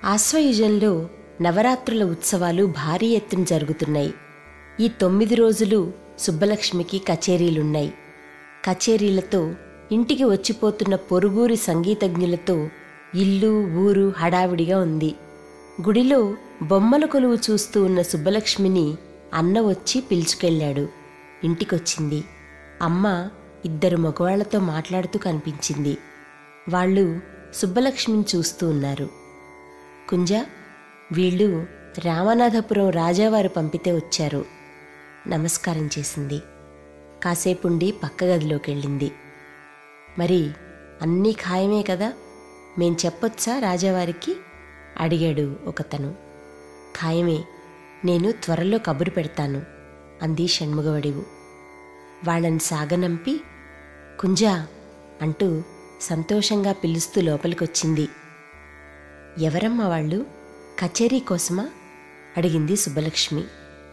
ఆశ్వయుజంలో నవరాత్రుల ఉత్సవాలు భారీ ఎత్తున జరుగుతున్నాయి ఈ తొమ్మిది రోజులు సుబ్బలక్ష్మికి కచేరీలున్నాయి కచేరీలతో ఇంటికి వచ్చిపోతున్న పొరుగురి సంగీతజ్ఞులతో ఇల్లు ఊరు హడావిడిగా ఉంది గుడిలో బొమ్మల కొలువు చూస్తూ ఉన్న సుబ్బలక్ష్మిని అన్న వచ్చి పిలుచుకెళ్ళాడు ఇంటికొచ్చింది అమ్మ ఇద్దరు మగవాళ్లతో మాట్లాడుతూ కనిపించింది వాళ్ళు సుబ్బలక్ష్మిని చూస్తూ ఉన్నారు కుంజ వీళ్ళు రామనాథపురం రాజావారు పంపితే వచ్చారు నమస్కారం చేసింది కాసేపుండి పక్క గదిలోకి వెళ్ళింది మరి అన్నీ ఖాయమే కదా మేం చెప్పొచ్చా రాజావారికి అడిగాడు ఒకతను ఖాయమే నేను త్వరలో కబురు పెడతాను అంది షణ్ముగవడివు వాళ్ళని సాగనంపి కుంజా అంటూ సంతోషంగా పిలుస్తూ లోపలికొచ్చింది ఎవరమ్మా వాళ్ళు కచేరీ కోసమా అడిగింది సుబ్బలక్ష్మి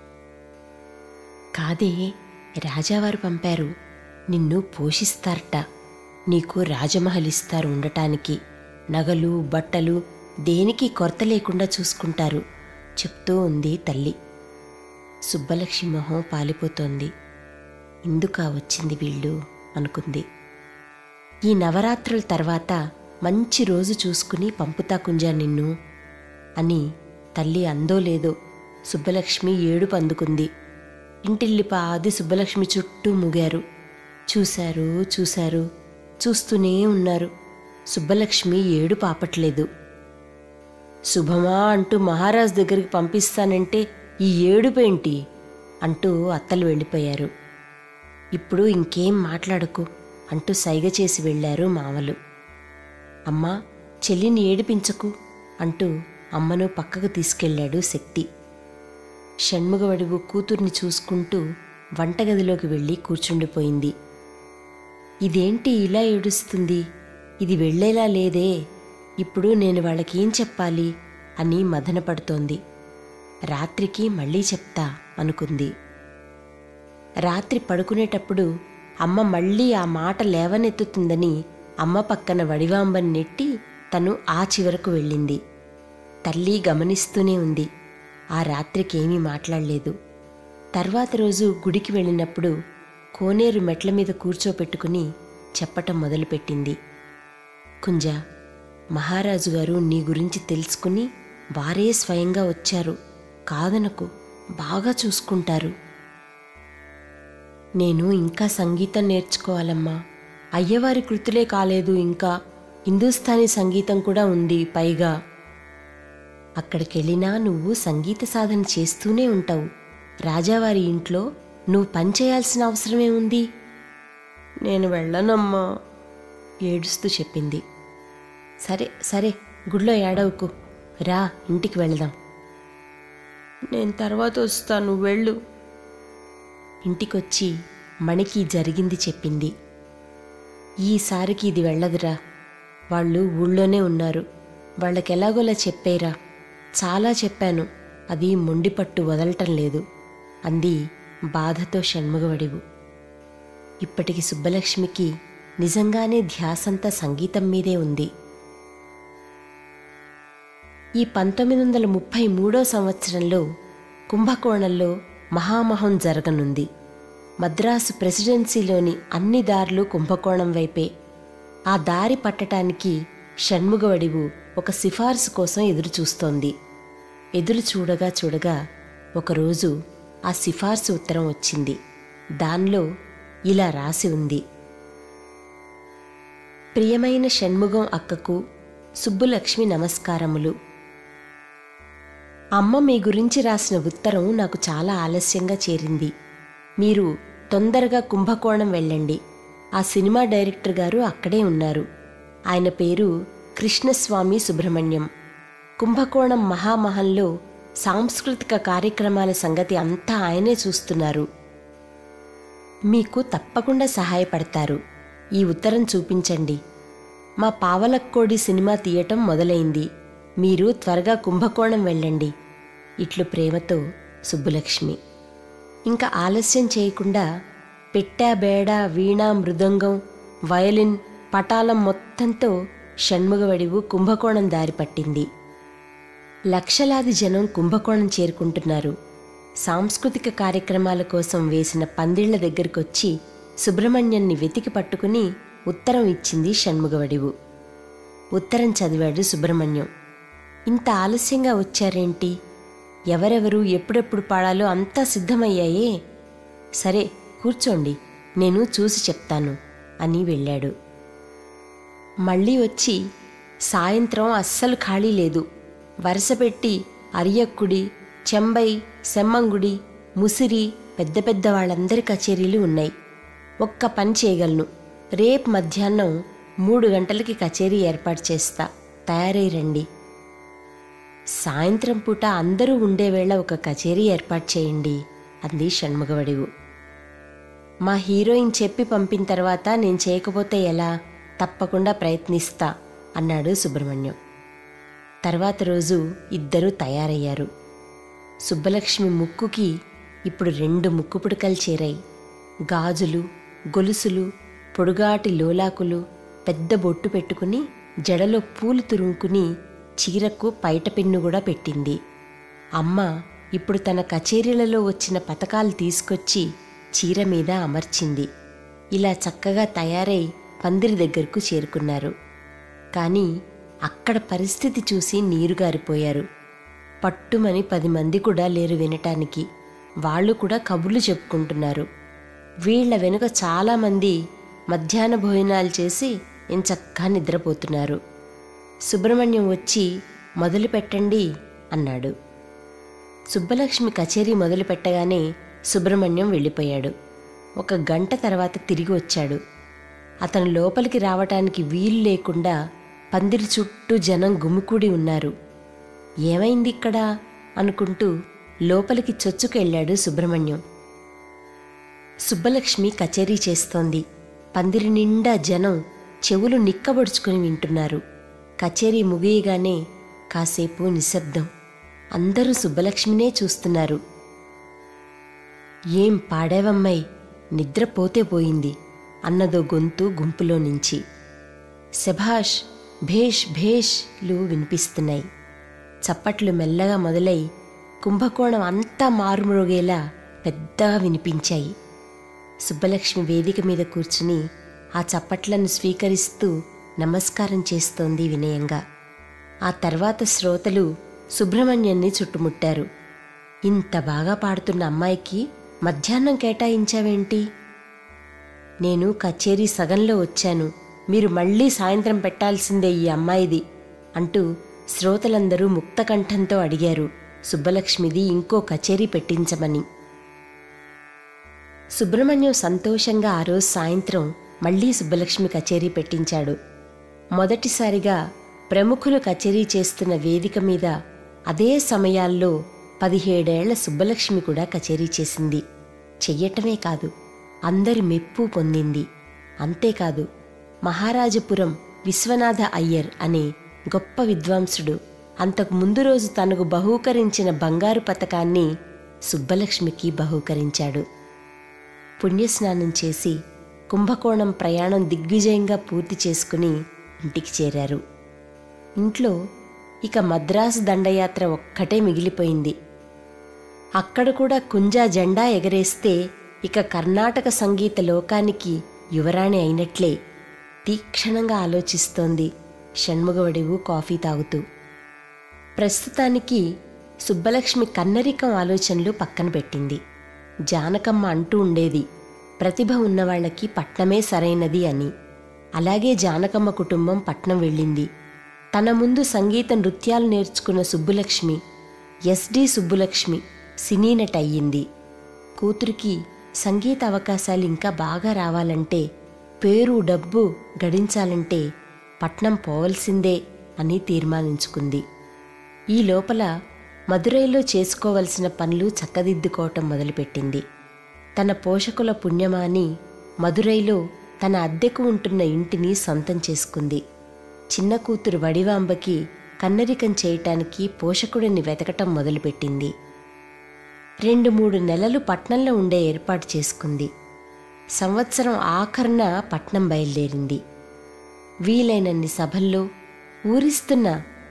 కాదే రాజావారు పంపారు నిన్ను పోషిస్తారట నీకు రాజమహల్ ఇస్తారు ఉండటానికి నగలు బట్టలు దేనికి కొరత లేకుండా చూసుకుంటారు చెప్తూ ఉంది తల్లి సుబ్బలక్ష్మి మొహం పాలిపోతోంది ఇందుకా వచ్చింది వీళ్ళు అనుకుంది ఈ నవరాత్రుల తర్వాత మంచి రోజు చూసుకుని పంపుతా కుంజా నిన్ను అని తల్లి అందో లేదో సుబ్బలక్ష్మి ఏడుపు అందుకుంది ఇంటిల్లిప ఆది సుబ్బలక్ష్మి చుట్టూ ముగారు చూశారు చూశారు చూస్తూనే ఉన్నారు సుబ్బలక్ష్మి ఏడు పాపట్లేదు శుభమా అంటూ మహారాజ్ దగ్గరికి పంపిస్తానంటే ఈ ఏడుపేంటి అంటూ అత్తలు వెళ్ళిపోయారు ఇప్పుడు ఇంకేం మాట్లాడకు అంటూ సైగ చేసి వెళ్ళారు మామలు అమ్మా చెల్లిని ఏడిపించకు అంటూ అమ్మను పక్కకు తీసుకెళ్ళాడు శక్తి షణ్ముగవడివు కూతుర్ని చూసుకుంటూ వంటగదిలోకి వెళ్ళి కూర్చుండిపోయింది ఇదేంటి ఇలా ఏడుస్తుంది ఇది వెళ్ళేలా లేదే ఇప్పుడు నేను వాళ్ళకేం చెప్పాలి అని మదనపడుతోంది రాత్రికి మళ్ళీ చెప్తా అనుకుంది రాత్రి పడుకునేటప్పుడు అమ్మ మళ్ళీ ఆ మాట లేవనెత్తుతుందని అమ్మ పక్కన వడివాంబని నెట్టి తను ఆ చివరకు వెళ్ళింది తల్లి గమనిస్తూనే ఉంది ఆ రాత్రికి ఏమీ మాట్లాడలేదు తర్వాత రోజు గుడికి వెళ్ళినప్పుడు కోనేరు మెట్ల మీద కూర్చోపెట్టుకుని చెప్పటం మొదలుపెట్టింది కుంజ మహారాజు గారు నీ గురించి తెలుసుకుని వారే స్వయంగా వచ్చారు కాదనకు బాగా చూసుకుంటారు నేను ఇంకా సంగీతం నేర్చుకోవాలమ్మా అయ్యవారి కృతులే కాలేదు ఇంకా హిందుస్థానీ సంగీతం కూడా ఉంది పైగా అక్కడికెళ్ళినా నువ్వు సంగీత సాధన చేస్తూనే ఉంటావు రాజావారి ఇంట్లో నువ్వు పని చేయాల్సిన అవసరమే ఉంది నేను వెళ్ళనమ్మా ఏడుస్తూ చెప్పింది సరే సరే గుడిలో ఏడవకు రా ఇంటికి వెళదాం నేను తర్వాత వస్తాను వెళ్ళు ఇంటికొచ్చి మణికి జరిగింది చెప్పింది ఈసారికి ఇది వెళ్ళదురా వాళ్ళు ఊళ్ళోనే ఉన్నారు వాళ్ళకి ఎలాగోలా చెప్పేరా చాలా చెప్పాను అది మొండిపట్టు వదలటం లేదు అంది బాధతో షణ్ముగవడివు ఇప్పటికి సుబ్బలక్ష్మికి నిజంగానే ధ్యాసంతా సంగీతం మీదే ఉంది ఈ పంతొమ్మిది వందల ముప్పై మూడో సంవత్సరంలో కుంభకోణంలో మహామహం జరగనుంది మద్రాసు ప్రెసిడెన్సీలోని అన్ని దారులు కుంభకోణం వైపే ఆ దారి పట్టటానికి షణ్ముగవడివు ఒక సిఫార్సు కోసం ఎదురుచూస్తోంది ఎదురు చూడగా చూడగా ఒకరోజు ఆ సిఫార్సు ఉత్తరం వచ్చింది దానిలో ఇలా రాసి ఉంది ప్రియమైన షణ్ముగం అక్కకు సుబ్బులక్ష్మి నమస్కారములు అమ్మ మీ గురించి రాసిన ఉత్తరం నాకు చాలా ఆలస్యంగా చేరింది మీరు తొందరగా కుంభకోణం వెళ్ళండి ఆ సినిమా డైరెక్టర్ గారు అక్కడే ఉన్నారు ఆయన పేరు కృష్ణస్వామి సుబ్రహ్మణ్యం కుంభకోణం మహామహంలో సాంస్కృతిక కార్యక్రమాల సంగతి అంతా ఆయనే చూస్తున్నారు మీకు తప్పకుండా సహాయపడతారు ఈ ఉత్తరం చూపించండి మా పావలక్కోడి సినిమా తీయటం మొదలైంది మీరు త్వరగా కుంభకోణం వెళ్ళండి ఇట్లు ప్రేమతో సుబ్బులక్ష్మి ఇంకా ఆలస్యం చేయకుండా పెట్టా బేడ వీణ మృదంగం వయలిన్ పటాలం మొత్తంతో షణ్ముగవడివు కుంభకోణం దారి పట్టింది లక్షలాది జనం కుంభకోణం చేరుకుంటున్నారు సాంస్కృతిక కార్యక్రమాల కోసం వేసిన పందిళ్ల దగ్గరకొచ్చి సుబ్రహ్మణ్యాన్ని వెతికి పట్టుకుని ఉత్తరం ఇచ్చింది షణ్ముగవడివు ఉత్తరం చదివాడు సుబ్రహ్మణ్యం ఇంత ఆలస్యంగా వచ్చారేంటి ఎవరెవరు ఎప్పుడెప్పుడు పాడాలో అంతా సిద్ధమయ్యాయే సరే కూర్చోండి నేను చూసి చెప్తాను అని వెళ్ళాడు మళ్ళీ వచ్చి సాయంత్రం అస్సలు ఖాళీ లేదు వరుస పెట్టి అరియక్కుడి చెంబై సెమ్మంగుడి ముసిరి పెద్ద పెద్ద వాళ్ళందరి కచేరీలు ఉన్నాయి ఒక్క పని చేయగలను రేపు మధ్యాహ్నం మూడు గంటలకి కచేరీ ఏర్పాటు చేస్తా తయారై రండి సాయంత్రం పూట అందరూ ఉండేవేళ ఒక కచేరీ ఏర్పాటు చేయండి అంది షణ్ముగవడివు మా హీరోయిన్ చెప్పి పంపిన తర్వాత నేను చేయకపోతే ఎలా తప్పకుండా ప్రయత్నిస్తా అన్నాడు సుబ్రహ్మణ్యం తర్వాత రోజు ఇద్దరూ తయారయ్యారు సుబ్బలక్ష్మి ముక్కుకి ఇప్పుడు రెండు ముక్కు పుడకలు చేరాయి గాజులు గొలుసులు పొడుగాటి లోలాకులు పెద్ద బొట్టు పెట్టుకుని జడలో పూలు తురుముకుని చీరకు పైట పిన్ను కూడా పెట్టింది అమ్మ ఇప్పుడు తన కచేరీలలో వచ్చిన పథకాలు తీసుకొచ్చి చీర మీద అమర్చింది ఇలా చక్కగా తయారై పందిరి దగ్గరకు చేరుకున్నారు కానీ అక్కడ పరిస్థితి చూసి నీరుగారిపోయారు పట్టుమని పది మంది కూడా లేరు వినటానికి వాళ్ళు కూడా కబుర్లు చెప్పుకుంటున్నారు వీళ్ల వెనుక చాలామంది మధ్యాహ్న భోజనాలు చేసి ఎంచక్కా నిద్రపోతున్నారు సుబ్రహ్మణ్యం వచ్చి మొదలు పెట్టండి అన్నాడు సుబ్బలక్ష్మి కచేరీ మొదలు పెట్టగానే సుబ్రహ్మణ్యం వెళ్ళిపోయాడు ఒక గంట తర్వాత తిరిగి వచ్చాడు అతను లోపలికి రావటానికి వీలు లేకుండా పందిరి చుట్టూ జనం గుమికూడి ఉన్నారు ఏమైంది ఇక్కడ అనుకుంటూ లోపలికి చొచ్చుకెళ్ళాడు సుబ్రహ్మణ్యం సుబ్బలక్ష్మి కచేరీ చేస్తోంది పందిరి నిండా జనం చెవులు నిక్కబొడుచుకుని వింటున్నారు కచేరీ ముగియగానే కాసేపు నిశ్శబ్దం అందరూ సుబ్బలక్ష్మినే చూస్తున్నారు ఏం పాడావమ్మాయి నిద్రపోతే పోయింది అన్నదో గొంతు గుంపులో నుంచి శభాష్ భేష్ భేష్లు వినిపిస్తున్నాయి చప్పట్లు మెల్లగా మొదలై కుంభకోణం అంతా మారుమ్రోగేలా పెద్దగా వినిపించాయి సుబ్బలక్ష్మి వేదిక మీద కూర్చుని ఆ చప్పట్లను స్వీకరిస్తూ నమస్కారం చేస్తోంది వినయంగా ఆ తర్వాత శ్రోతలు సుబ్రహ్మణ్యాన్ని చుట్టుముట్టారు ఇంత బాగా పాడుతున్న అమ్మాయికి మధ్యాహ్నం కేటాయించావేంటి నేను కచేరీ సగంలో వచ్చాను మీరు మళ్ళీ సాయంత్రం పెట్టాల్సిందే ఈ అమ్మాయిది అంటూ శ్రోతలందరూ ముక్తకంఠంతో అడిగారు సుబ్బలక్ష్మిది ఇంకో కచేరీ పెట్టించమని సుబ్రహ్మణ్యం సంతోషంగా ఆ రోజు సాయంత్రం మళ్ళీ సుబ్బలక్ష్మి కచేరీ పెట్టించాడు మొదటిసారిగా ప్రముఖులు కచేరీ చేస్తున్న వేదిక మీద అదే సమయాల్లో పదిహేడేళ్ల సుబ్బలక్ష్మి కూడా కచేరీ చేసింది చెయ్యటమే కాదు అందరి మెప్పు పొందింది అంతేకాదు మహారాజపురం విశ్వనాథ అయ్యర్ అనే గొప్ప విద్వాంసుడు అంతకు ముందు రోజు తనకు బహూకరించిన బంగారు పతకాన్ని సుబ్బలక్ష్మికి బహూకరించాడు పుణ్యస్నానం చేసి కుంభకోణం ప్రయాణం దిగ్విజయంగా పూర్తి చేసుకుని ఇంటికి చేరారు ఇంట్లో ఇక మద్రాసు దండయాత్ర ఒక్కటే మిగిలిపోయింది అక్కడ కూడా కుంజా జెండా ఎగరేస్తే ఇక కర్ణాటక సంగీత లోకానికి యువరాణి అయినట్లే తీక్షణంగా ఆలోచిస్తోంది షణ్ముగవడివు కాఫీ తాగుతూ ప్రస్తుతానికి సుబ్బలక్ష్మి కన్నరికం ఆలోచనలు పక్కన పెట్టింది జానకమ్మ అంటూ ఉండేది ప్రతిభ ఉన్నవాళ్లకి పట్నమే సరైనది అని అలాగే జానకమ్మ కుటుంబం పట్నం వెళ్ళింది తన ముందు సంగీత నృత్యాలు నేర్చుకున్న సుబ్బులక్ష్మి ఎస్డి సుబ్బులక్ష్మి సినీ నటి అయ్యింది కూతురికి సంగీత అవకాశాలు ఇంకా బాగా రావాలంటే పేరు డబ్బు గడించాలంటే పట్నం పోవలసిందే అని తీర్మానించుకుంది ఈ లోపల మదురైలో చేసుకోవలసిన పనులు చక్కదిద్దుకోవటం మొదలుపెట్టింది తన పోషకుల పుణ్యమాని మదురైలో తన అద్దెకు ఉంటున్న ఇంటిని సొంతం చేసుకుంది చిన్న కూతురు వడివాంబకి కన్నరికం చేయటానికి పోషకుడిని వెతకటం మొదలుపెట్టింది రెండు మూడు నెలలు పట్నంలో ఉండే ఏర్పాటు చేసుకుంది సంవత్సరం ఆఖరున పట్నం బయలుదేరింది వీలైనన్ని సభల్లో ఊరిస్తున్న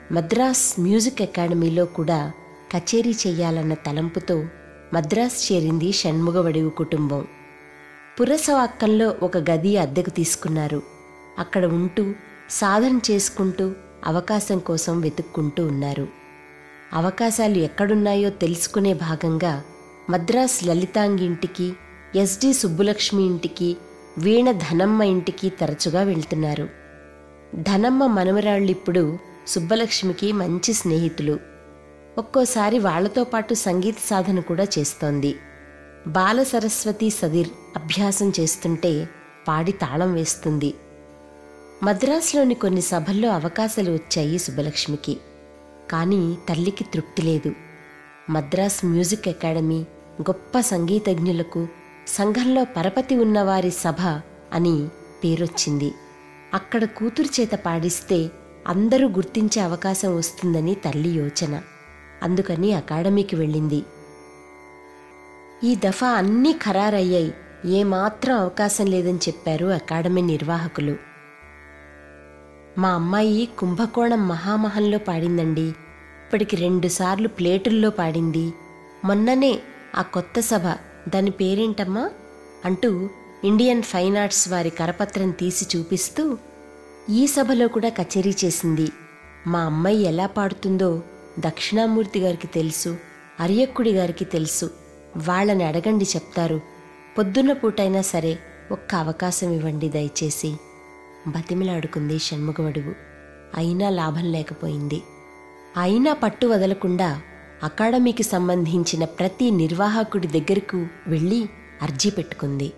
మద్రాస్ మ్యూజిక్ అకాడమీలో కూడా కచేరీ చెయ్యాలన్న తలంపుతో మద్రాస్ చేరింది షణ్ముగవడివు కుటుంబం పురసవాక్కంలో ఒక గది అద్దెకు తీసుకున్నారు అక్కడ ఉంటూ సాధన చేసుకుంటూ అవకాశం కోసం వెతుక్కుంటూ ఉన్నారు అవకాశాలు ఎక్కడున్నాయో తెలుసుకునే భాగంగా మద్రాస్ లలితాంగి ఇంటికి ఎస్డి సుబ్బులక్ష్మి ఇంటికి వీణ ధనమ్మ ఇంటికి తరచుగా వెళ్తున్నారు ధనమ్మ మనమరాళ్ళిప్పుడు సుబ్బలక్ష్మికి మంచి స్నేహితులు ఒక్కోసారి వాళ్లతో పాటు సంగీత సాధన కూడా చేస్తోంది బాల సరస్వతి సదిర్ అభ్యాసం చేస్తుంటే పాడి తాళం వేస్తుంది మద్రాసులోని కొన్ని సభల్లో అవకాశాలు వచ్చాయి సుబ్బలక్ష్మికి కానీ తల్లికి తృప్తి లేదు మద్రాస్ మ్యూజిక్ అకాడమీ గొప్ప సంగీతజ్ఞులకు సంఘంలో పరపతి ఉన్నవారి సభ అని పేరొచ్చింది అక్కడ కూతురు చేత పాడిస్తే అందరూ గుర్తించే అవకాశం వస్తుందని తల్లి యోచన అందుకని అకాడమీకి వెళ్ళింది ఈ దఫా అన్నీ ఖరారయ్యాయి ఏమాత్రం అవకాశం లేదని చెప్పారు అకాడమీ నిర్వాహకులు మా అమ్మాయి కుంభకోణం మహామహంలో పాడిందండి ఇప్పటికి రెండుసార్లు ప్లేటుల్లో పాడింది మొన్ననే ఆ కొత్త సభ దాని పేరేంటమ్మా అంటూ ఇండియన్ ఫైన్ ఆర్ట్స్ వారి కరపత్రం తీసి చూపిస్తూ ఈ సభలో కూడా కచేరీ చేసింది మా అమ్మాయి ఎలా పాడుతుందో దక్షిణామూర్తి గారికి తెలుసు అరియక్కుడి గారికి తెలుసు వాళ్ళని అడగండి చెప్తారు పొద్దున్న పూటైనా సరే ఒక్క అవకాశం ఇవ్వండి దయచేసి బతిమిలాడుకుంది షణ్ముగవడువు అయినా లాభం లేకపోయింది అయినా పట్టు వదలకుండా అకాడమీకి సంబంధించిన ప్రతి నిర్వాహకుడి దగ్గరకు వెళ్ళి అర్జీ పెట్టుకుంది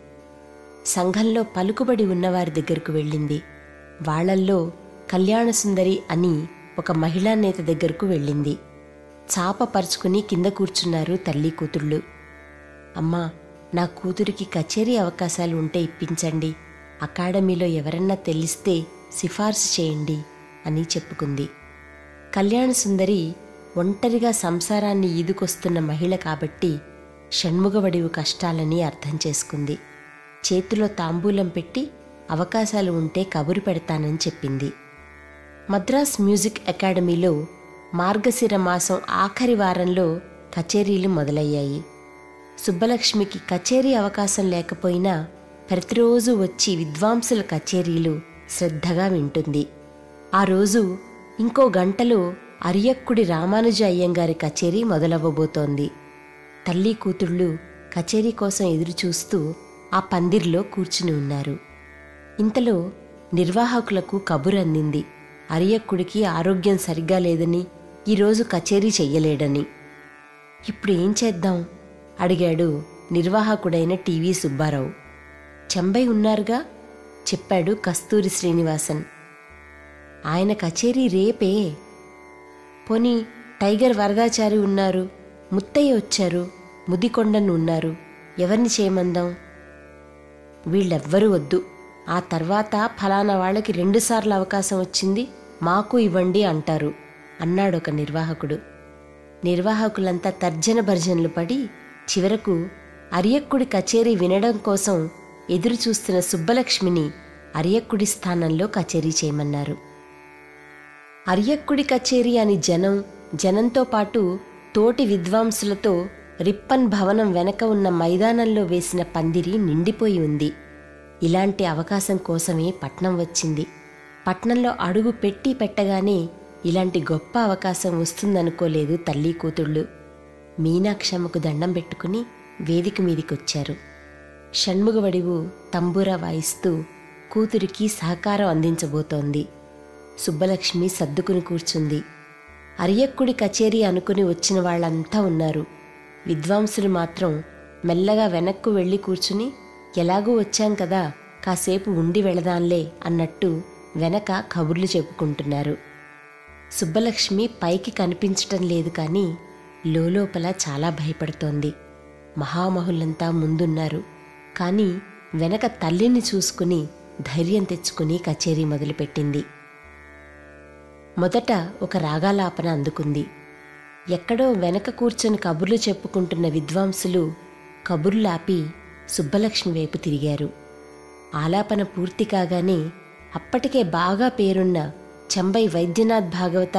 సంఘంలో పలుకుబడి ఉన్నవారి దగ్గరకు వెళ్ళింది వాళ్ళల్లో కళ్యాణసుందరి అని ఒక మహిళా నేత దగ్గరకు వెళ్ళింది చాప పరుచుకుని కింద కూర్చున్నారు తల్లి కూతుళ్ళు అమ్మా నా కూతురికి కచేరీ అవకాశాలు ఉంటే ఇప్పించండి అకాడమీలో ఎవరన్నా తెలిస్తే సిఫార్సు చేయండి అని చెప్పుకుంది కళ్యాణ సుందరి ఒంటరిగా సంసారాన్ని ఈదుకొస్తున్న మహిళ కాబట్టి షణ్ముగవడివు కష్టాలని అర్థం చేసుకుంది చేతిలో తాంబూలం పెట్టి అవకాశాలు ఉంటే కబురు పెడతానని చెప్పింది మద్రాస్ మ్యూజిక్ అకాడమీలో మార్గశిర మాసం ఆఖరి వారంలో కచేరీలు మొదలయ్యాయి సుబ్బలక్ష్మికి కచేరీ అవకాశం లేకపోయినా ప్రతిరోజు వచ్చి విద్వాంసుల కచేరీలు శ్రద్ధగా వింటుంది ఆ రోజు ఇంకో గంటలో అరియక్కుడి రామానుజ అయ్యంగారి కచేరీ మొదలవ్వబోతోంది తల్లి కూతుళ్ళు కచేరీ కోసం ఎదురుచూస్తూ ఆ పందిర్లో కూర్చుని ఉన్నారు ఇంతలో నిర్వాహకులకు కబురు అందింది అరియక్కుడికి ఆరోగ్యం సరిగ్గా లేదని ఈరోజు కచేరీ చెయ్యలేడని ఇప్పుడు ఏం చేద్దాం అడిగాడు నిర్వాహకుడైన టీవీ సుబ్బారావు చెంబై ఉన్నారుగా చెప్పాడు కస్తూరి శ్రీనివాసన్ ఆయన కచేరీ రేపే పోనీ టైగర్ వరదాచారి ఉన్నారు ముత్తయ్య వచ్చారు ముదికొండను ఉన్నారు ఎవరిని చేయమందాం వీళ్ళెవ్వరూ వద్దు ఆ తర్వాత ఫలానా వాళ్ళకి రెండుసార్లు అవకాశం వచ్చింది మాకు ఇవ్వండి అంటారు అన్నాడు ఒక నిర్వాహకుడు నిర్వాహకులంతా తర్జన భర్జనలు పడి చివరకు అరియక్కుడి కచేరీ వినడం కోసం ఎదురు చూస్తున్న సుబ్బలక్ష్మిని అరియక్కుడి స్థానంలో కచేరీ చేయమన్నారు అరియక్కుడి కచేరీ అని జనం జనంతో పాటు తోటి విద్వాంసులతో రిప్పన్ భవనం వెనక ఉన్న మైదానంలో వేసిన పందిరి నిండిపోయి ఉంది ఇలాంటి అవకాశం కోసమే పట్నం వచ్చింది పట్నంలో అడుగు పెట్టి పెట్టగానే ఇలాంటి గొప్ప అవకాశం వస్తుందనుకోలేదు తల్లి కూతుళ్ళు మీనాక్షమ్మకు దండం పెట్టుకుని వేదిక మీదికొచ్చారు షణ్ముగవడివు తంబూరా వాయిస్తూ కూతురికి సహకారం అందించబోతోంది సుబ్బలక్ష్మి సర్దుకుని కూర్చుంది అరియక్కుడి కచేరీ అనుకుని వచ్చిన వాళ్ళంతా ఉన్నారు విద్వాంసులు మాత్రం మెల్లగా వెనక్కు వెళ్ళి కూర్చుని ఎలాగూ వచ్చాం కదా కాసేపు ఉండి వెళదాంలే అన్నట్టు వెనక కబుర్లు చెప్పుకుంటున్నారు సుబ్బలక్ష్మి పైకి కనిపించటం లేదు కానీ లోలోపల చాలా భయపడుతోంది మహామహులంతా ముందున్నారు కానీ వెనక తల్లిని చూసుకుని ధైర్యం తెచ్చుకుని కచేరీ మొదలుపెట్టింది మొదట ఒక రాగాలాపన అందుకుంది ఎక్కడో వెనక కూర్చొని కబుర్లు చెప్పుకుంటున్న విద్వాంసులు కబుర్లాపి సుబ్బలక్ష్మి వైపు తిరిగారు ఆలాపన పూర్తి కాగానే అప్పటికే బాగా పేరున్న చెంబై వైద్యనాథ్ భాగవతార్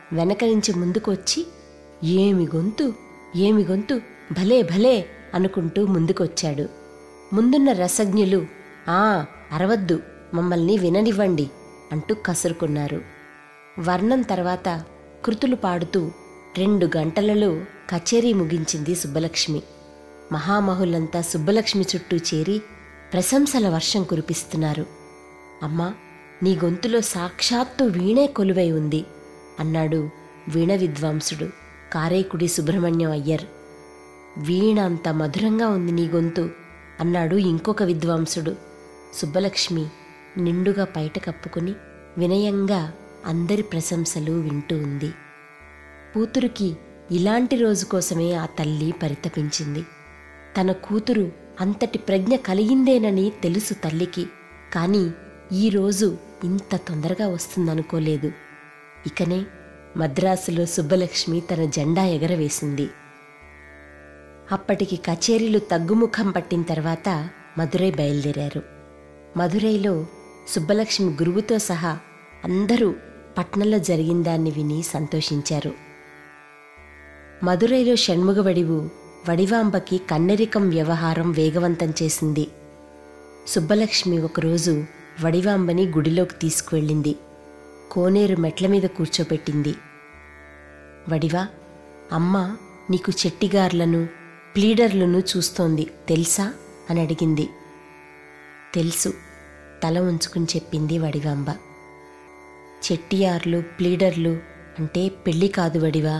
వెనక నుంచి ముందుకు వచ్చి ఏమి గొంతు ఏమి గొంతు భలే భలే అనుకుంటూ ముందుకొచ్చాడు ముందున్న రసజ్ఞులు ఆ అరవద్దు మమ్మల్ని విననివ్వండి అంటూ కసురుకున్నారు వర్ణం తర్వాత కృతులు పాడుతూ రెండు గంటలలో కచేరీ ముగించింది సుబ్బలక్ష్మి మహామహులంతా సుబ్బలక్ష్మి చుట్టూ చేరి ప్రశంసల వర్షం కురిపిస్తున్నారు అమ్మా నీ గొంతులో సాక్షాత్తు వీణే కొలువై ఉంది అన్నాడు వీణ విద్వాంసుడు కారేకుడి సుబ్రహ్మణ్యం అయ్యర్ వీణ అంత మధురంగా ఉంది నీ గొంతు అన్నాడు ఇంకొక విద్వాంసుడు సుబ్బలక్ష్మి నిండుగా పైట కప్పుకుని వినయంగా అందరి ప్రశంసలు వింటూ ఉంది కూతురుకి ఇలాంటి రోజు కోసమే ఆ తల్లి పరితపించింది తన కూతురు అంతటి ప్రజ్ఞ కలిగిందేనని తెలుసు తల్లికి కానీ ఈ రోజు ఇంత తొందరగా వస్తుందనుకోలేదు ఇకనే మద్రాసులో సుబ్బలక్ష్మి తన జెండా ఎగరవేసింది అప్పటికి కచేరీలు తగ్గుముఖం పట్టిన తర్వాత మదురై బయలుదేరారు మదురైలో సుబ్బలక్ష్మి గురువుతో సహా అందరూ పట్నంలో జరిగిన దాన్ని విని సంతోషించారు మదురైలో షణ్ముగ వడివు వడివాంబకి కన్నెరికం వ్యవహారం వేగవంతం చేసింది సుబ్బలక్ష్మి ఒకరోజు వడివాంబని గుడిలోకి తీసుకువెళ్ళింది కోనేరు మెట్ల మీద కూర్చోబెట్టింది వడివా అమ్మ నీకు చెట్టిగార్లను ప్లీడర్లను చూస్తోంది తెలుసా అని అడిగింది తెలుసు తల ఉంచుకుని చెప్పింది వడివాంబ చెట్టియార్లు ప్లీడర్లు అంటే పెళ్ళి కాదు వడివా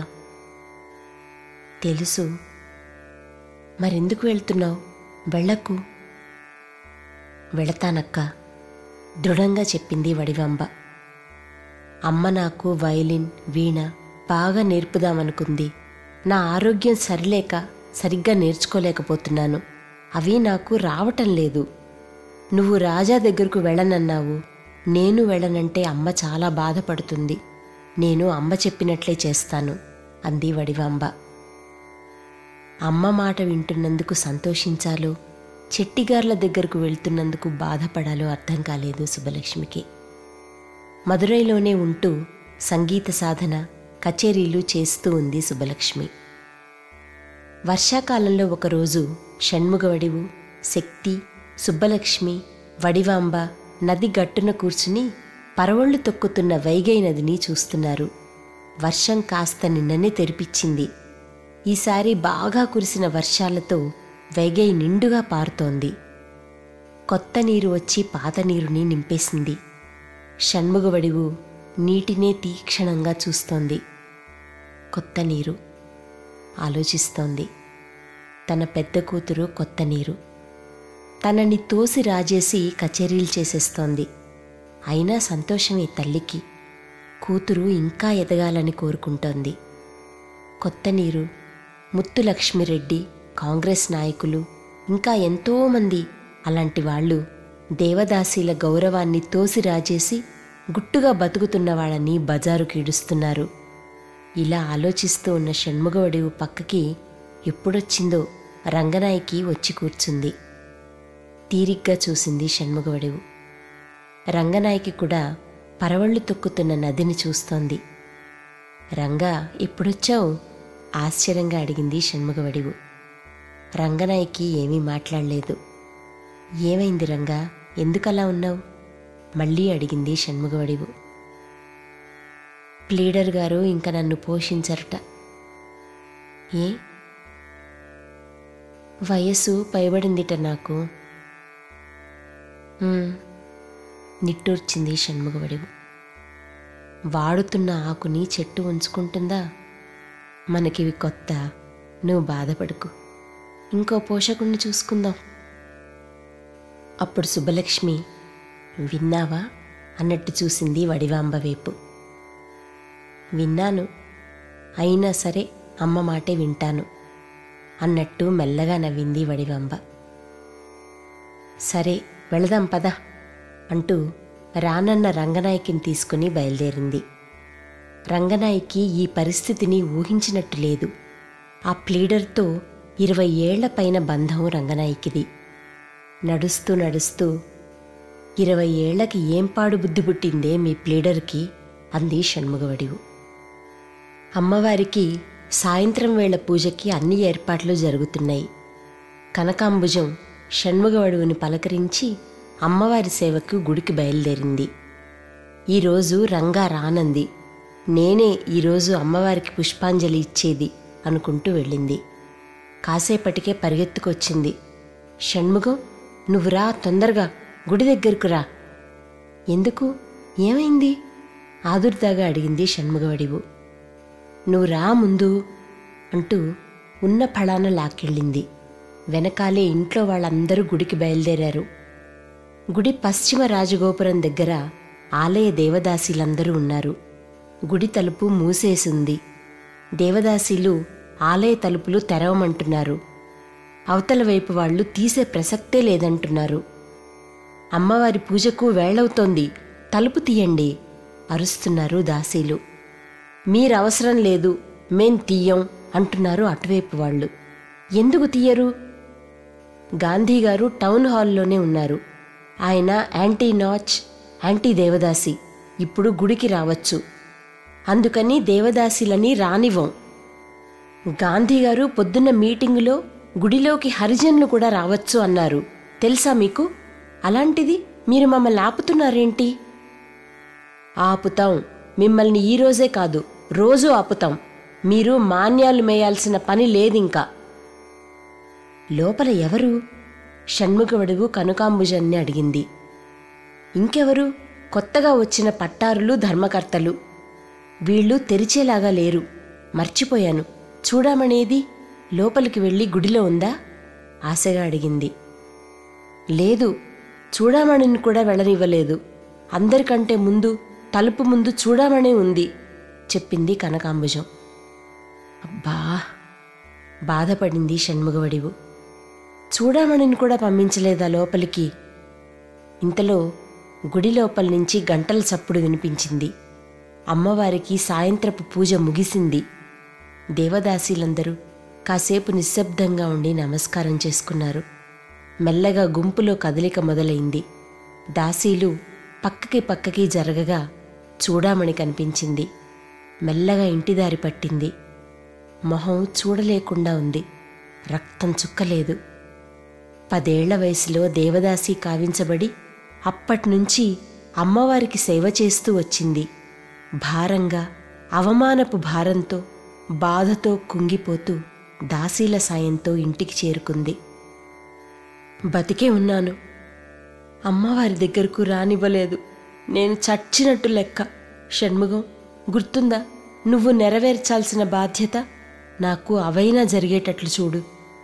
తెలుసు మరెందుకు వెళ్తున్నావు వెళ్ళకు వెళతానక్క దృఢంగా చెప్పింది వడివాంబ అమ్మ నాకు వయలిన్ వీణ బాగా నేర్పుదామనుకుంది నా ఆరోగ్యం సరిలేక సరిగ్గా నేర్చుకోలేకపోతున్నాను అవి నాకు రావటం లేదు నువ్వు రాజా దగ్గరకు వెళ్ళనన్నావు నేను వెళ్ళనంటే అమ్మ చాలా బాధపడుతుంది నేను అమ్మ చెప్పినట్లే చేస్తాను అంది వడివాంబ అమ్మ మాట వింటున్నందుకు సంతోషించాలో చెట్టిగార్ల దగ్గరకు వెళ్తున్నందుకు బాధపడాలో అర్థం కాలేదు సుబ్బలక్ష్మికి మదురైలోనే ఉంటూ సంగీత సాధన కచేరీలు చేస్తూ ఉంది సుబ్బలక్ష్మి వర్షాకాలంలో ఒకరోజు షణ్ముగవడివు శక్తి సుబ్బలక్ష్మి వడివాంబ నది గట్టున కూర్చుని పరవళ్లు తొక్కుతున్న వైగై నదిని చూస్తున్నారు వర్షం కాస్త నిన్ననే తెరిపిచ్చింది ఈసారి బాగా కురిసిన వర్షాలతో వైగై నిండుగా పారుతోంది కొత్త నీరు వచ్చి పాత నీరుని నింపేసింది షణ్ముగవడివు నీటినే తీక్షణంగా చూస్తోంది కొత్త నీరు ఆలోచిస్తోంది తన పెద్ద కూతురు కొత్త నీరు తనని తోసి రాజేసి కచేరీలు చేసేస్తోంది అయినా సంతోషమే తల్లికి కూతురు ఇంకా ఎదగాలని కోరుకుంటోంది కొత్త నీరు ముత్తు లక్ష్మిరెడ్డి కాంగ్రెస్ నాయకులు ఇంకా ఎంతోమంది అలాంటి వాళ్ళు దేవదాసీల గౌరవాన్ని తోసి రాజేసి గుట్టుగా బతుకుతున్న వాళ్ళని బజారు కీడుస్తున్నారు ఇలా ఆలోచిస్తూ ఉన్న షణ్ముగవడివు పక్కకి ఎప్పుడొచ్చిందో రంగనాయికి వచ్చి కూర్చుంది తీరిగ్గా చూసింది షణ్ముగవడివు రంగనాయికి కూడా పరవళ్ళు తొక్కుతున్న నదిని చూస్తోంది రంగా ఎప్పుడొచ్చావు ఆశ్చర్యంగా అడిగింది షణ్ముగవడివు రంగనాయికి ఏమీ మాట్లాడలేదు ఏమైంది రంగా ఎందుకలా ఉన్నావు మళ్ళీ అడిగింది షణ్ముగవడివు ప్లీడర్ గారు ఇంక నన్ను పోషించరట ఏ వయస్సు పైబడిందిట నాకు "ఉమ్," నిట్టూర్చింది షణ్ముగవడివు వాడుతున్న ఆకుని చెట్టు ఉంచుకుంటుందా మనకివి కొత్త నువ్వు బాధపడుకు ఇంకో పోషకుణ్ణి చూసుకుందాం అప్పుడు సుబ్బలక్ష్మి విన్నావా అన్నట్టు చూసింది వడివాంబ వైపు విన్నాను అయినా సరే అమ్మ మాటే వింటాను అన్నట్టు మెల్లగా నవ్వింది వడివాంబ సరే వెళదాం పద అంటూ రానన్న రంగనాయకిని తీసుకుని బయలుదేరింది రంగనాయకి ఈ పరిస్థితిని ఊహించినట్టు లేదు ఆ ప్లీడర్తో ఇరవై ఏళ్ల పైన బంధం రంగనాయకిది నడుస్తూ నడుస్తూ ఇరవై ఏళ్లకి ఏం పాడు బుద్ధి పుట్టిందే మీ ప్లీడర్కి అంది షణ్ముగవడివు అమ్మవారికి సాయంత్రం వేళ పూజకి అన్ని ఏర్పాట్లు జరుగుతున్నాయి కనకాంబుజం షణ్ముగవడువుని పలకరించి అమ్మవారి సేవకు గుడికి బయలుదేరింది ఈరోజు రంగా రానంది నేనే ఈరోజు అమ్మవారికి పుష్పాంజలి ఇచ్చేది అనుకుంటూ వెళ్ళింది కాసేపటికే పరిగెత్తుకొచ్చింది షణ్ముగం నువ్వు రా తొందరగా గుడి దగ్గరకు రా ఎందుకు ఏమైంది ఆదుర్దాగా అడిగింది షణ్ముగవడివు నువ్వు రా ముందు అంటూ ఉన్న ఫళాన లాక్కెళ్ళింది వెనకాలే ఇంట్లో వాళ్ళందరూ గుడికి బయలుదేరారు గుడి పశ్చిమ రాజగోపురం దగ్గర ఆలయ దేవదాసీలందరూ ఉన్నారు గుడి తలుపు మూసేసింది దేవదాసీలు ఆలయ తలుపులు తెరవమంటున్నారు అవతల వైపు వాళ్ళు తీసే ప్రసక్తే లేదంటున్నారు అమ్మవారి పూజకు వేళవుతోంది తలుపు తీయండి అరుస్తున్నారు దాసీలు మీరవసరం లేదు మేం తీయం అంటున్నారు అటువైపు వాళ్ళు ఎందుకు తీయరు గాంధీ గారు టౌన్ హాల్లోనే ఉన్నారు ఆయన యాంటీ నాచ్ యాంటీ దేవదాసి ఇప్పుడు గుడికి రావచ్చు అందుకని దేవదాసిలని రానివ్వం గాంధీ గారు పొద్దున్న మీటింగులో గుడిలోకి హరిజనులు కూడా రావచ్చు అన్నారు తెలుసా మీకు అలాంటిది మీరు మమ్మల్ని ఆపుతున్నారేంటి ఆపుతాం మిమ్మల్ని ఈ రోజే కాదు రోజు ఆపుతాం మీరు మాన్యాలు మేయాల్సిన పని లేదింకా లోపల ఎవరు షణ్ముఖవడుగు కనుకాంబుజన్ని అడిగింది ఇంకెవరు కొత్తగా వచ్చిన పట్టారులు ధర్మకర్తలు వీళ్ళు తెరిచేలాగా లేరు మర్చిపోయాను చూడమనేది లోపలికి వెళ్ళి గుడిలో ఉందా ఆశగా అడిగింది లేదు చూడమణిని కూడా వెళ్ళనివ్వలేదు అందరికంటే ముందు తలుపు ముందు చూడమనే ఉంది చెప్పింది కనకాంబుజం అబ్బా బాధపడింది షణ్ముగవడివు చూడమణిని కూడా పంపించలేదా లోపలికి ఇంతలో గుడి లోపల నుంచి గంటల చప్పుడు వినిపించింది అమ్మవారికి సాయంత్రపు పూజ ముగిసింది దేవదాసీలందరూ కాసేపు నిశ్శబ్దంగా ఉండి నమస్కారం చేసుకున్నారు మెల్లగా గుంపులో కదలిక మొదలైంది దాసీలు పక్కకి పక్కకి జరగగా చూడామణి కనిపించింది మెల్లగా ఇంటిదారి పట్టింది మొహం చూడలేకుండా ఉంది రక్తం చుక్కలేదు పదేళ్ల వయసులో దేవదాసి కావించబడి అప్పట్నుంచి అమ్మవారికి సేవ చేస్తూ వచ్చింది భారంగా అవమానపు భారంతో బాధతో కుంగిపోతూ దాసీల సాయంతో ఇంటికి చేరుకుంది బతికే ఉన్నాను అమ్మవారి దగ్గరకు రానివ్వలేదు నేను చచ్చినట్టు లెక్క షణ్ముగం గుర్తుందా నువ్వు నెరవేర్చాల్సిన బాధ్యత నాకు అవైనా జరిగేటట్లు చూడు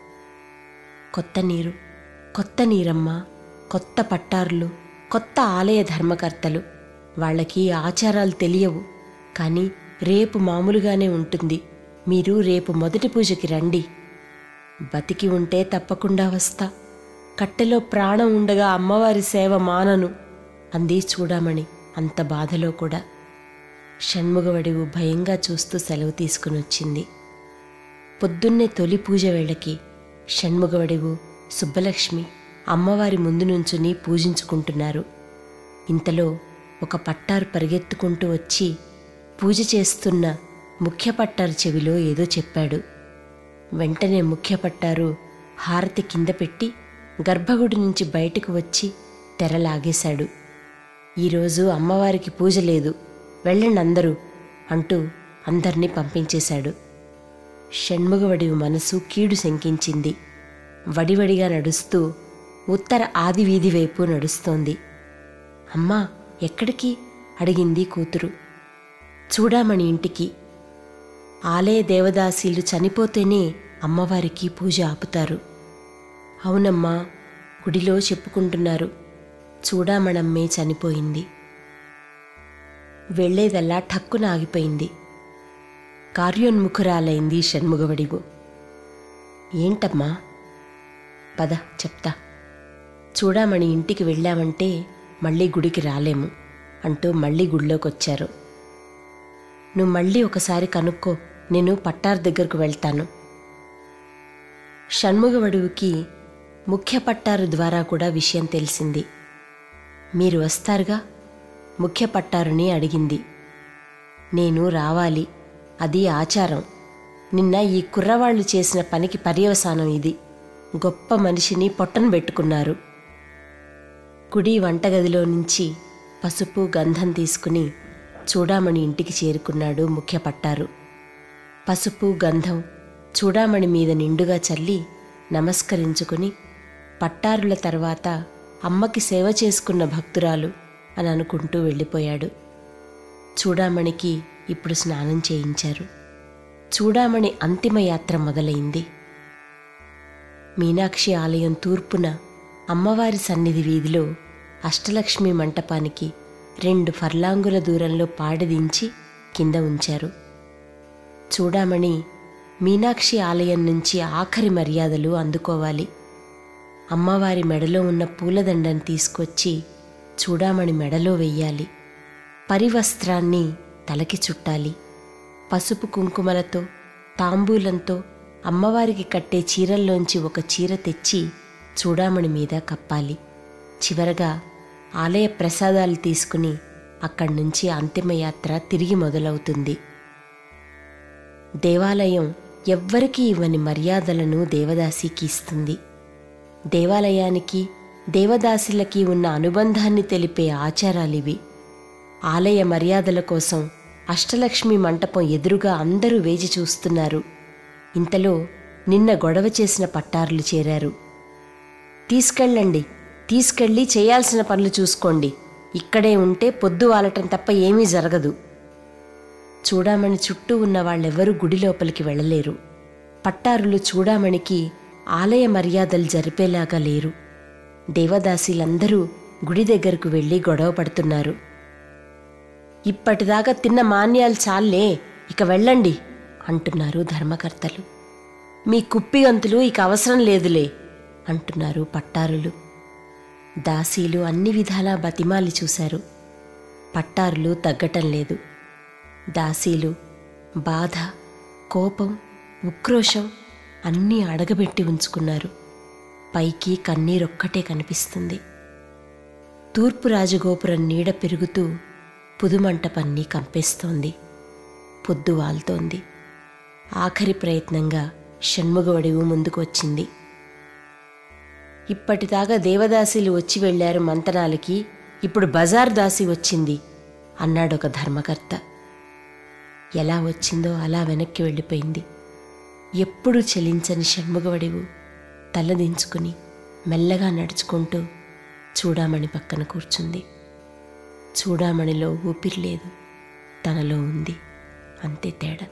కొత్త నీరు కొత్త నీరమ్మ కొత్త పట్టారులు కొత్త ఆలయ ధర్మకర్తలు వాళ్ళకి ఆచారాలు తెలియవు కానీ రేపు మామూలుగానే ఉంటుంది మీరు రేపు మొదటి పూజకి రండి బతికి ఉంటే తప్పకుండా వస్తా కట్టెలో ప్రాణం ఉండగా అమ్మవారి సేవ మానను అంది చూడమణి అంత బాధలో కూడా షణ్ముగవడివు భయంగా చూస్తూ సెలవు తీసుకుని వచ్చింది పొద్దున్నే తొలి పూజ వేళకి షణ్ముగవడివు సుబ్బలక్ష్మి అమ్మవారి ముందు నుంచుని పూజించుకుంటున్నారు ఇంతలో ఒక పట్టారు పరిగెత్తుకుంటూ వచ్చి పూజ చేస్తున్న ముఖ్య పట్టారు చెవిలో ఏదో చెప్పాడు వెంటనే ముఖ్య పట్టారు హారతి కింద పెట్టి గర్భగుడి నుంచి బయటకు వచ్చి తెరలాగేశాడు ఈరోజు అమ్మవారికి పూజ లేదు వెళ్ళండి అందరూ అంటూ అందర్నీ పంపించేశాడు షణ్ముగవడి మనసు కీడు శంకించింది వడివడిగా నడుస్తూ ఉత్తర ఆది వీధి వైపు నడుస్తోంది అమ్మా ఎక్కడికి అడిగింది కూతురు చూడామణి ఇంటికి ఆలయ దేవదాసీలు చనిపోతేనే అమ్మవారికి పూజ ఆపుతారు అవునమ్మా గుడిలో చెప్పుకుంటున్నారు చూడామణమ్మే చనిపోయింది వెళ్లేదల్లా ఠక్కున ఆగిపోయింది కార్యోన్ముఖురాలైంది షణ్ముగవడివు ఏంటమ్మా పద చెప్తా చూడామణి ఇంటికి వెళ్ళామంటే మళ్ళీ గుడికి రాలేము అంటూ మళ్ళీ గుడిలోకొచ్చారు నువ్వు మళ్ళీ ఒకసారి కనుక్కో నేను పట్టార్ దగ్గరకు వెళ్తాను షణ్ముగవడువుకి ముఖ్య పట్టారు ద్వారా కూడా విషయం తెలిసింది మీరు వస్తారుగా ముఖ్య పట్టారుని అడిగింది నేను రావాలి అది ఆచారం నిన్న ఈ కుర్రవాళ్ళు చేసిన పనికి పర్యవసానం ఇది గొప్ప మనిషిని పొట్టన పెట్టుకున్నారు కుడి వంటగదిలో నుంచి పసుపు గంధం తీసుకుని చూడామణి ఇంటికి చేరుకున్నాడు ముఖ్య పట్టారు పసుపు గంధం చూడామణి మీద నిండుగా చల్లి నమస్కరించుకుని పట్టారుల తర్వాత అమ్మకి సేవ చేసుకున్న భక్తురాలు అని అనుకుంటూ వెళ్ళిపోయాడు చూడామణికి ఇప్పుడు స్నానం చేయించారు చూడామణి అంతిమ యాత్ర మొదలైంది మీనాక్షి ఆలయం తూర్పున అమ్మవారి సన్నిధి వీధిలో అష్టలక్ష్మి మంటపానికి రెండు ఫర్లాంగుల దూరంలో పాడదించి కింద ఉంచారు చూడామణి మీనాక్షి ఆలయం నుంచి ఆఖరి మర్యాదలు అందుకోవాలి అమ్మవారి మెడలో ఉన్న పూలదండను తీసుకొచ్చి చూడామణి మెడలో వెయ్యాలి పరివస్త్రాన్ని తలకి చుట్టాలి పసుపు కుంకుమలతో తాంబూలంతో అమ్మవారికి కట్టే చీరల్లోంచి ఒక చీర తెచ్చి చూడామణి మీద కప్పాలి చివరగా ఆలయ ప్రసాదాలు తీసుకుని అక్కడి నుంచి అంతిమయాత్ర తిరిగి మొదలవుతుంది దేవాలయం ఎవ్వరికీ ఇవ్వని మర్యాదలను దేవదాసికి ఇస్తుంది దేవాలయానికి దేవదాసులకి ఉన్న అనుబంధాన్ని తెలిపే ఆచారాలివి ఆలయ మర్యాదల కోసం అష్టలక్ష్మి మంటపం ఎదురుగా అందరూ వేచి చూస్తున్నారు ఇంతలో నిన్న గొడవ చేసిన పట్టారులు చేరారు తీసుకెళ్ళండి తీసుకెళ్ళి చేయాల్సిన పనులు చూసుకోండి ఇక్కడే ఉంటే పొద్దు వాలటం తప్ప ఏమీ జరగదు చూడామణి చుట్టూ ఉన్న వాళ్ళెవ్వరూ గుడి లోపలికి వెళ్ళలేరు పట్టారులు చూడామణికి ఆలయ మర్యాదలు జరిపేలాగా లేరు దేవదాసీలందరూ గుడి దగ్గరకు వెళ్ళి గొడవ పడుతున్నారు ఇప్పటిదాకా తిన్న మాన్యాలు చాలే ఇక వెళ్ళండి అంటున్నారు ధర్మకర్తలు మీ కుప్పిగంతులు ఇక అవసరం లేదులే అంటున్నారు పట్టారులు దాసీలు అన్ని విధాలా బతిమాలి చూశారు పట్టారులు తగ్గటం లేదు దాసీలు బాధ కోపం ఉక్రోషం అన్నీ అడగబెట్టి ఉంచుకున్నారు పైకి కన్నీరొక్కటే కనిపిస్తుంది తూర్పు రాజగోపురం నీడ పెరుగుతూ పుదుమంటపన్ని కంపేస్తోంది పొద్దు వాల్తోంది ఆఖరి ప్రయత్నంగా షణ్ముగవడివు ముందుకు వచ్చింది ఇప్పటిదాకా దేవదాసీలు వచ్చి వెళ్ళారు మంతనాలకి ఇప్పుడు బజార్ దాసి వచ్చింది అన్నాడొక ధర్మకర్త ఎలా వచ్చిందో అలా వెనక్కి వెళ్ళిపోయింది ఎప్పుడు చలించని షణ్ముగవడివు తలదించుకుని మెల్లగా నడుచుకుంటూ చూడామణి పక్కన కూర్చుంది చూడామణిలో ఊపిరి లేదు తనలో ఉంది అంతే తేడా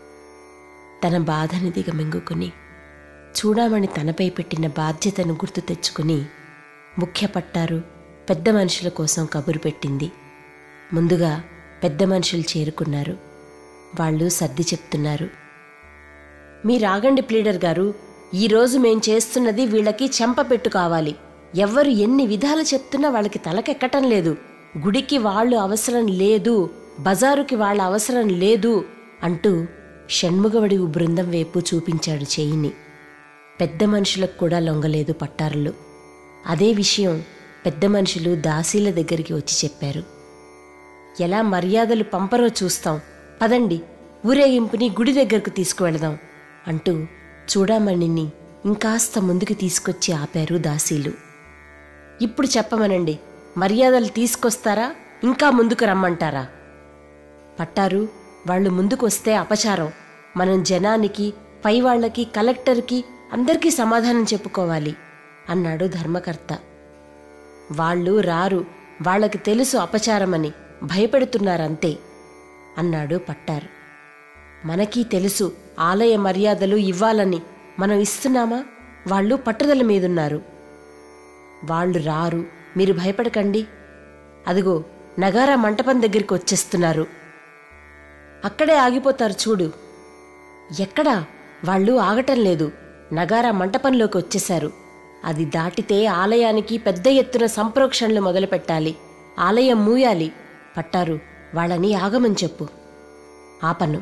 తన బాధని దిగమింగుకుని చూడామణి తనపై పెట్టిన బాధ్యతను గుర్తు తెచ్చుకుని ముఖ్య పట్టారు పెద్ద మనుషుల కోసం కబురు పెట్టింది ముందుగా పెద్ద మనుషులు చేరుకున్నారు వాళ్ళు సర్ది చెప్తున్నారు మీ రాగండి ప్లీడర్ గారు ఈరోజు మేం చేస్తున్నది వీళ్ళకి చెంపపెట్టు కావాలి ఎవ్వరు ఎన్ని విధాలు చెప్తున్నా వాళ్ళకి తలకెక్కటం లేదు గుడికి వాళ్ళు అవసరం లేదు బజారుకి వాళ్ళ అవసరం లేదు అంటూ షణ్ముగవడి బృందం వైపు చూపించాడు చేయిని పెద్ద మనుషులకు కూడా లొంగలేదు పట్టారులు అదే విషయం పెద్ద మనుషులు దాసీల దగ్గరికి వచ్చి చెప్పారు ఎలా మర్యాదలు పంపరో చూస్తాం పదండి ఊరేగింపుని గుడి దగ్గరకు తీసుకువెళదాం అంటూ చూడామణిని ఇంకాస్త ముందుకు తీసుకొచ్చి ఆపారు దాసీలు ఇప్పుడు చెప్పమనండి మర్యాదలు తీసుకొస్తారా ఇంకా ముందుకు రమ్మంటారా పట్టారు వాళ్ళు ముందుకు వస్తే అపచారం మనం జనానికి పైవాళ్లకి కలెక్టర్కి అందరికీ సమాధానం చెప్పుకోవాలి అన్నాడు ధర్మకర్త వాళ్ళు రారు వాళ్ళకి తెలుసు అపచారమని భయపెడుతున్నారంతే అన్నాడు పట్టారు మనకీ తెలుసు ఆలయ మర్యాదలు ఇవ్వాలని మనం ఇస్తున్నామా వాళ్ళు పట్టుదల మీదున్నారు వాళ్ళు రారు మీరు భయపడకండి అదిగో నగారా మంటపం దగ్గరికి వచ్చేస్తున్నారు అక్కడే ఆగిపోతారు చూడు ఎక్కడా వాళ్ళు ఆగటం లేదు నగారా మంటపంలోకి వచ్చేశారు అది దాటితే ఆలయానికి పెద్ద ఎత్తున సంప్రోక్షణలు మొదలుపెట్టాలి ఆలయం మూయాలి పట్టారు వాళ్ళని ఆగమని చెప్పు ఆపను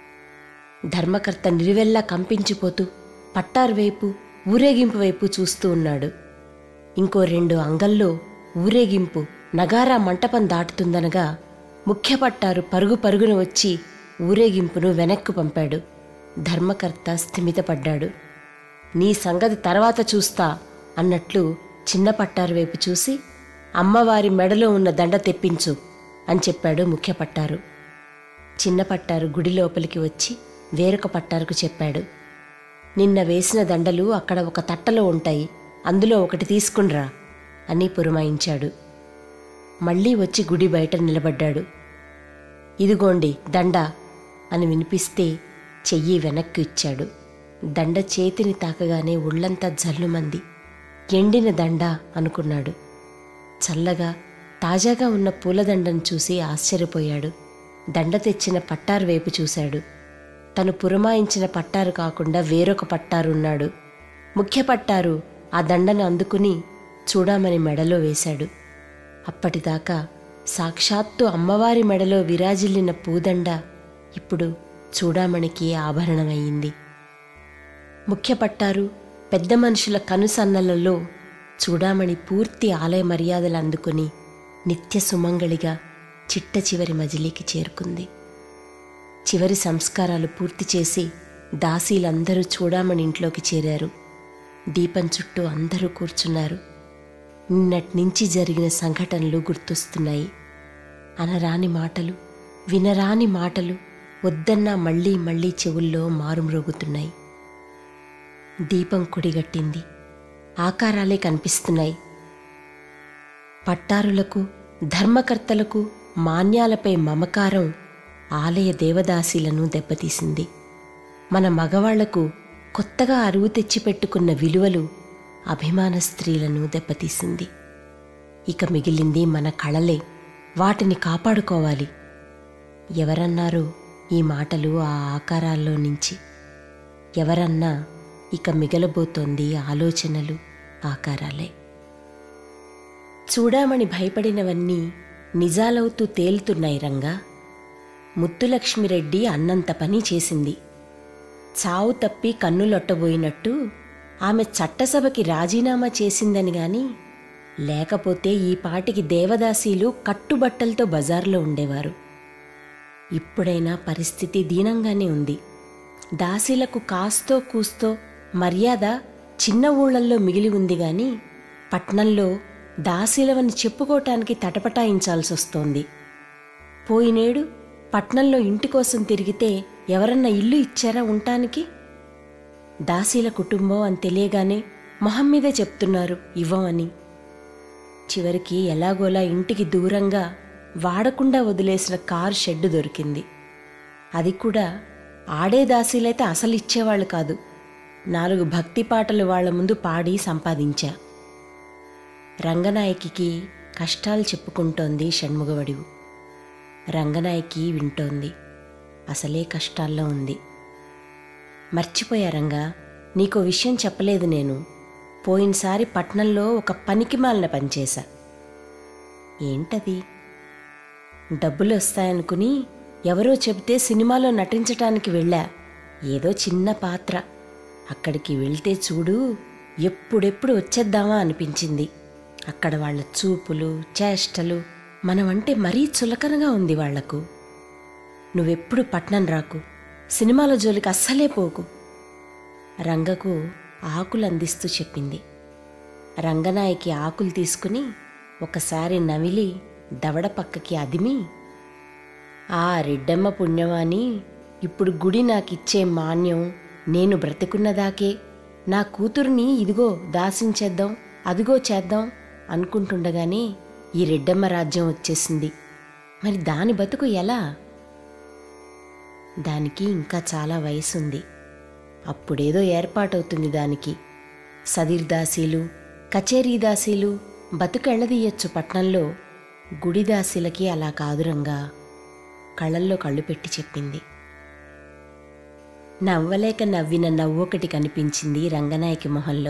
ధర్మకర్త నిలువెల్లా కంపించిపోతూ పట్టారు వైపు ఊరేగింపు వైపు చూస్తూ ఉన్నాడు ఇంకో రెండు అంగల్లో ఊరేగింపు నగారా మంటపం దాటుతుందనగా ముఖ్య పట్టారు పరుగు పరుగున వచ్చి ఊరేగింపును వెనక్కు పంపాడు ధర్మకర్త స్థిమితపడ్డాడు నీ సంగతి తర్వాత చూస్తా అన్నట్లు చిన్న పట్టారు వైపు చూసి అమ్మవారి మెడలో ఉన్న దండ తెప్పించు అని చెప్పాడు ముఖ్య పట్టారు చిన్న పట్టారు గుడి లోపలికి వచ్చి వేరొక పట్టారుకు చెప్పాడు నిన్న వేసిన దండలు అక్కడ ఒక తట్టలో ఉంటాయి అందులో ఒకటి తీసుకునిరా అని పురమాయించాడు మళ్ళీ వచ్చి గుడి బయట నిలబడ్డాడు ఇదిగోండి దండ అని వినిపిస్తే చెయ్యి వెనక్కి ఇచ్చాడు దండ చేతిని తాకగానే ఒళ్ళంతా జల్లుమంది ఎండిన దండ అనుకున్నాడు చల్లగా తాజాగా ఉన్న పూలదండను చూసి ఆశ్చర్యపోయాడు దండ తెచ్చిన పట్టారు వైపు చూశాడు తను పురమాయించిన పట్టారు కాకుండా వేరొక పట్టారు ఉన్నాడు ముఖ్య పట్టారు ఆ దండను అందుకుని చూడమని మెడలో వేశాడు అప్పటిదాకా సాక్షాత్తు అమ్మవారి మెడలో విరాజిల్లిన పూదండ ఇప్పుడు చూడామణికి ఆభరణమయ్యింది ముఖ్య పట్టారు పెద్ద మనుషుల కనుసన్నలలో చూడామణి పూర్తి ఆలయ మర్యాదలు అందుకుని నిత్య సుమంగళిగా చిట్ట చివరి మజిలీకి చేరుకుంది చివరి సంస్కారాలు పూర్తి చేసి దాసీలందరూ చూడామణి ఇంట్లోకి చేరారు దీపం చుట్టూ అందరూ కూర్చున్నారు నిన్నటి నుంచి జరిగిన సంఘటనలు గుర్తొస్తున్నాయి అనరాని మాటలు వినరాని మాటలు వద్దన్నా మళ్ళీ మళ్ళీ చెవుల్లో మారుమ్రోగుతున్నాయి దీపం కుడిగట్టింది ఆకారాలే కనిపిస్తున్నాయి పట్టారులకు ధర్మకర్తలకు మాన్యాలపై మమకారం ఆలయ దేవదాసీలను దెబ్బతీసింది మన మగవాళ్లకు కొత్తగా అరువు తెచ్చిపెట్టుకున్న విలువలు అభిమాన స్త్రీలను దెబ్బతీసింది ఇక మిగిలింది మన కళలే వాటిని కాపాడుకోవాలి ఎవరన్నారో ఈ మాటలు ఆ ఆకారాల్లో నుంచి ఎవరన్నా ఇక మిగలబోతోంది ఆలోచనలు ఆకారాలే చూడామణి భయపడినవన్నీ నిజాలవుతూ తేలుతున్నాయి రంగా ముత్తులక్ష్మిరెడ్డి అన్నంత పని చేసింది చావు తప్పి కన్నులొట్టబోయినట్టు ఆమె చట్టసభకి రాజీనామా చేసిందని గాని లేకపోతే ఈ పాటికి దేవదాసీలు కట్టుబట్టలతో బజార్లో ఉండేవారు ఇప్పుడైనా పరిస్థితి దీనంగానే ఉంది దాసీలకు కాస్తో కూస్తో మర్యాద చిన్న ఊళ్ళల్లో మిగిలి ఉంది గాని పట్నంలో దాసీలవని చెప్పుకోవటానికి తటపటాయించాల్సి వస్తోంది పోయినేడు పట్నంలో ఇంటి కోసం తిరిగితే ఎవరన్నా ఇల్లు ఇచ్చారా ఉండటానికి దాసీల కుటుంబం అని తెలియగానే మొహం మీదే చెప్తున్నారు ఇవ్వమని చివరికి ఎలాగోలా ఇంటికి దూరంగా వాడకుండా వదిలేసిన కారు షెడ్డు దొరికింది అది కూడా ఆడే దాసీలైతే అసలు ఇచ్చేవాళ్ళు కాదు నాలుగు భక్తి పాటలు వాళ్ళ ముందు పాడి సంపాదించా రంగనాయకికి కష్టాలు చెప్పుకుంటోంది షణ్ముగవడివు రంగనాయకి వింటోంది అసలే కష్టాల్లో ఉంది మర్చిపోయా రంగా నీకో విషయం చెప్పలేదు నేను పోయినసారి పట్నంలో ఒక పనికి మాలిన పనిచేశా ఏంటది డబ్బులు వస్తాయనుకుని ఎవరో చెబితే సినిమాలో నటించటానికి వెళ్ళా ఏదో చిన్న పాత్ర అక్కడికి వెళ్తే చూడు ఎప్పుడెప్పుడు వచ్చేద్దామా అనిపించింది అక్కడ వాళ్ళ చూపులు చేష్టలు మనమంటే మరీ చులకనగా ఉంది వాళ్లకు నువ్వెప్పుడు పట్నం రాకు సినిమాల జోలికి అస్సలే పోకు రంగకు ఆకులు అందిస్తూ చెప్పింది రంగనాయకి ఆకులు తీసుకుని ఒకసారి నమిలి దవడ పక్కకి అదిమి ఆ రెడ్డమ్మ పుణ్యమాని ఇప్పుడు గుడి నాకిచ్చే మాన్యం నేను బ్రతికున్నదాకే నా కూతుర్ని ఇదిగో దాసించేద్దాం అదిగో చేద్దాం అనుకుంటుండగానే ఈ రెడ్డమ్మ రాజ్యం వచ్చేసింది మరి దాని బతుకు ఎలా దానికి ఇంకా చాలా వయసుంది అప్పుడేదో ఏర్పాటవుతుంది దానికి సదిర్దాసీలు కచేరీదాసీలు బతుకెళ్ళదీయొచ్చు పట్నంలో గుడిదాసీలకి అలా కాదురంగా కళ్ళల్లో కళ్ళు పెట్టి చెప్పింది నవ్వలేక నవ్విన నవ్వొకటి కనిపించింది రంగనాయకి మొహంలో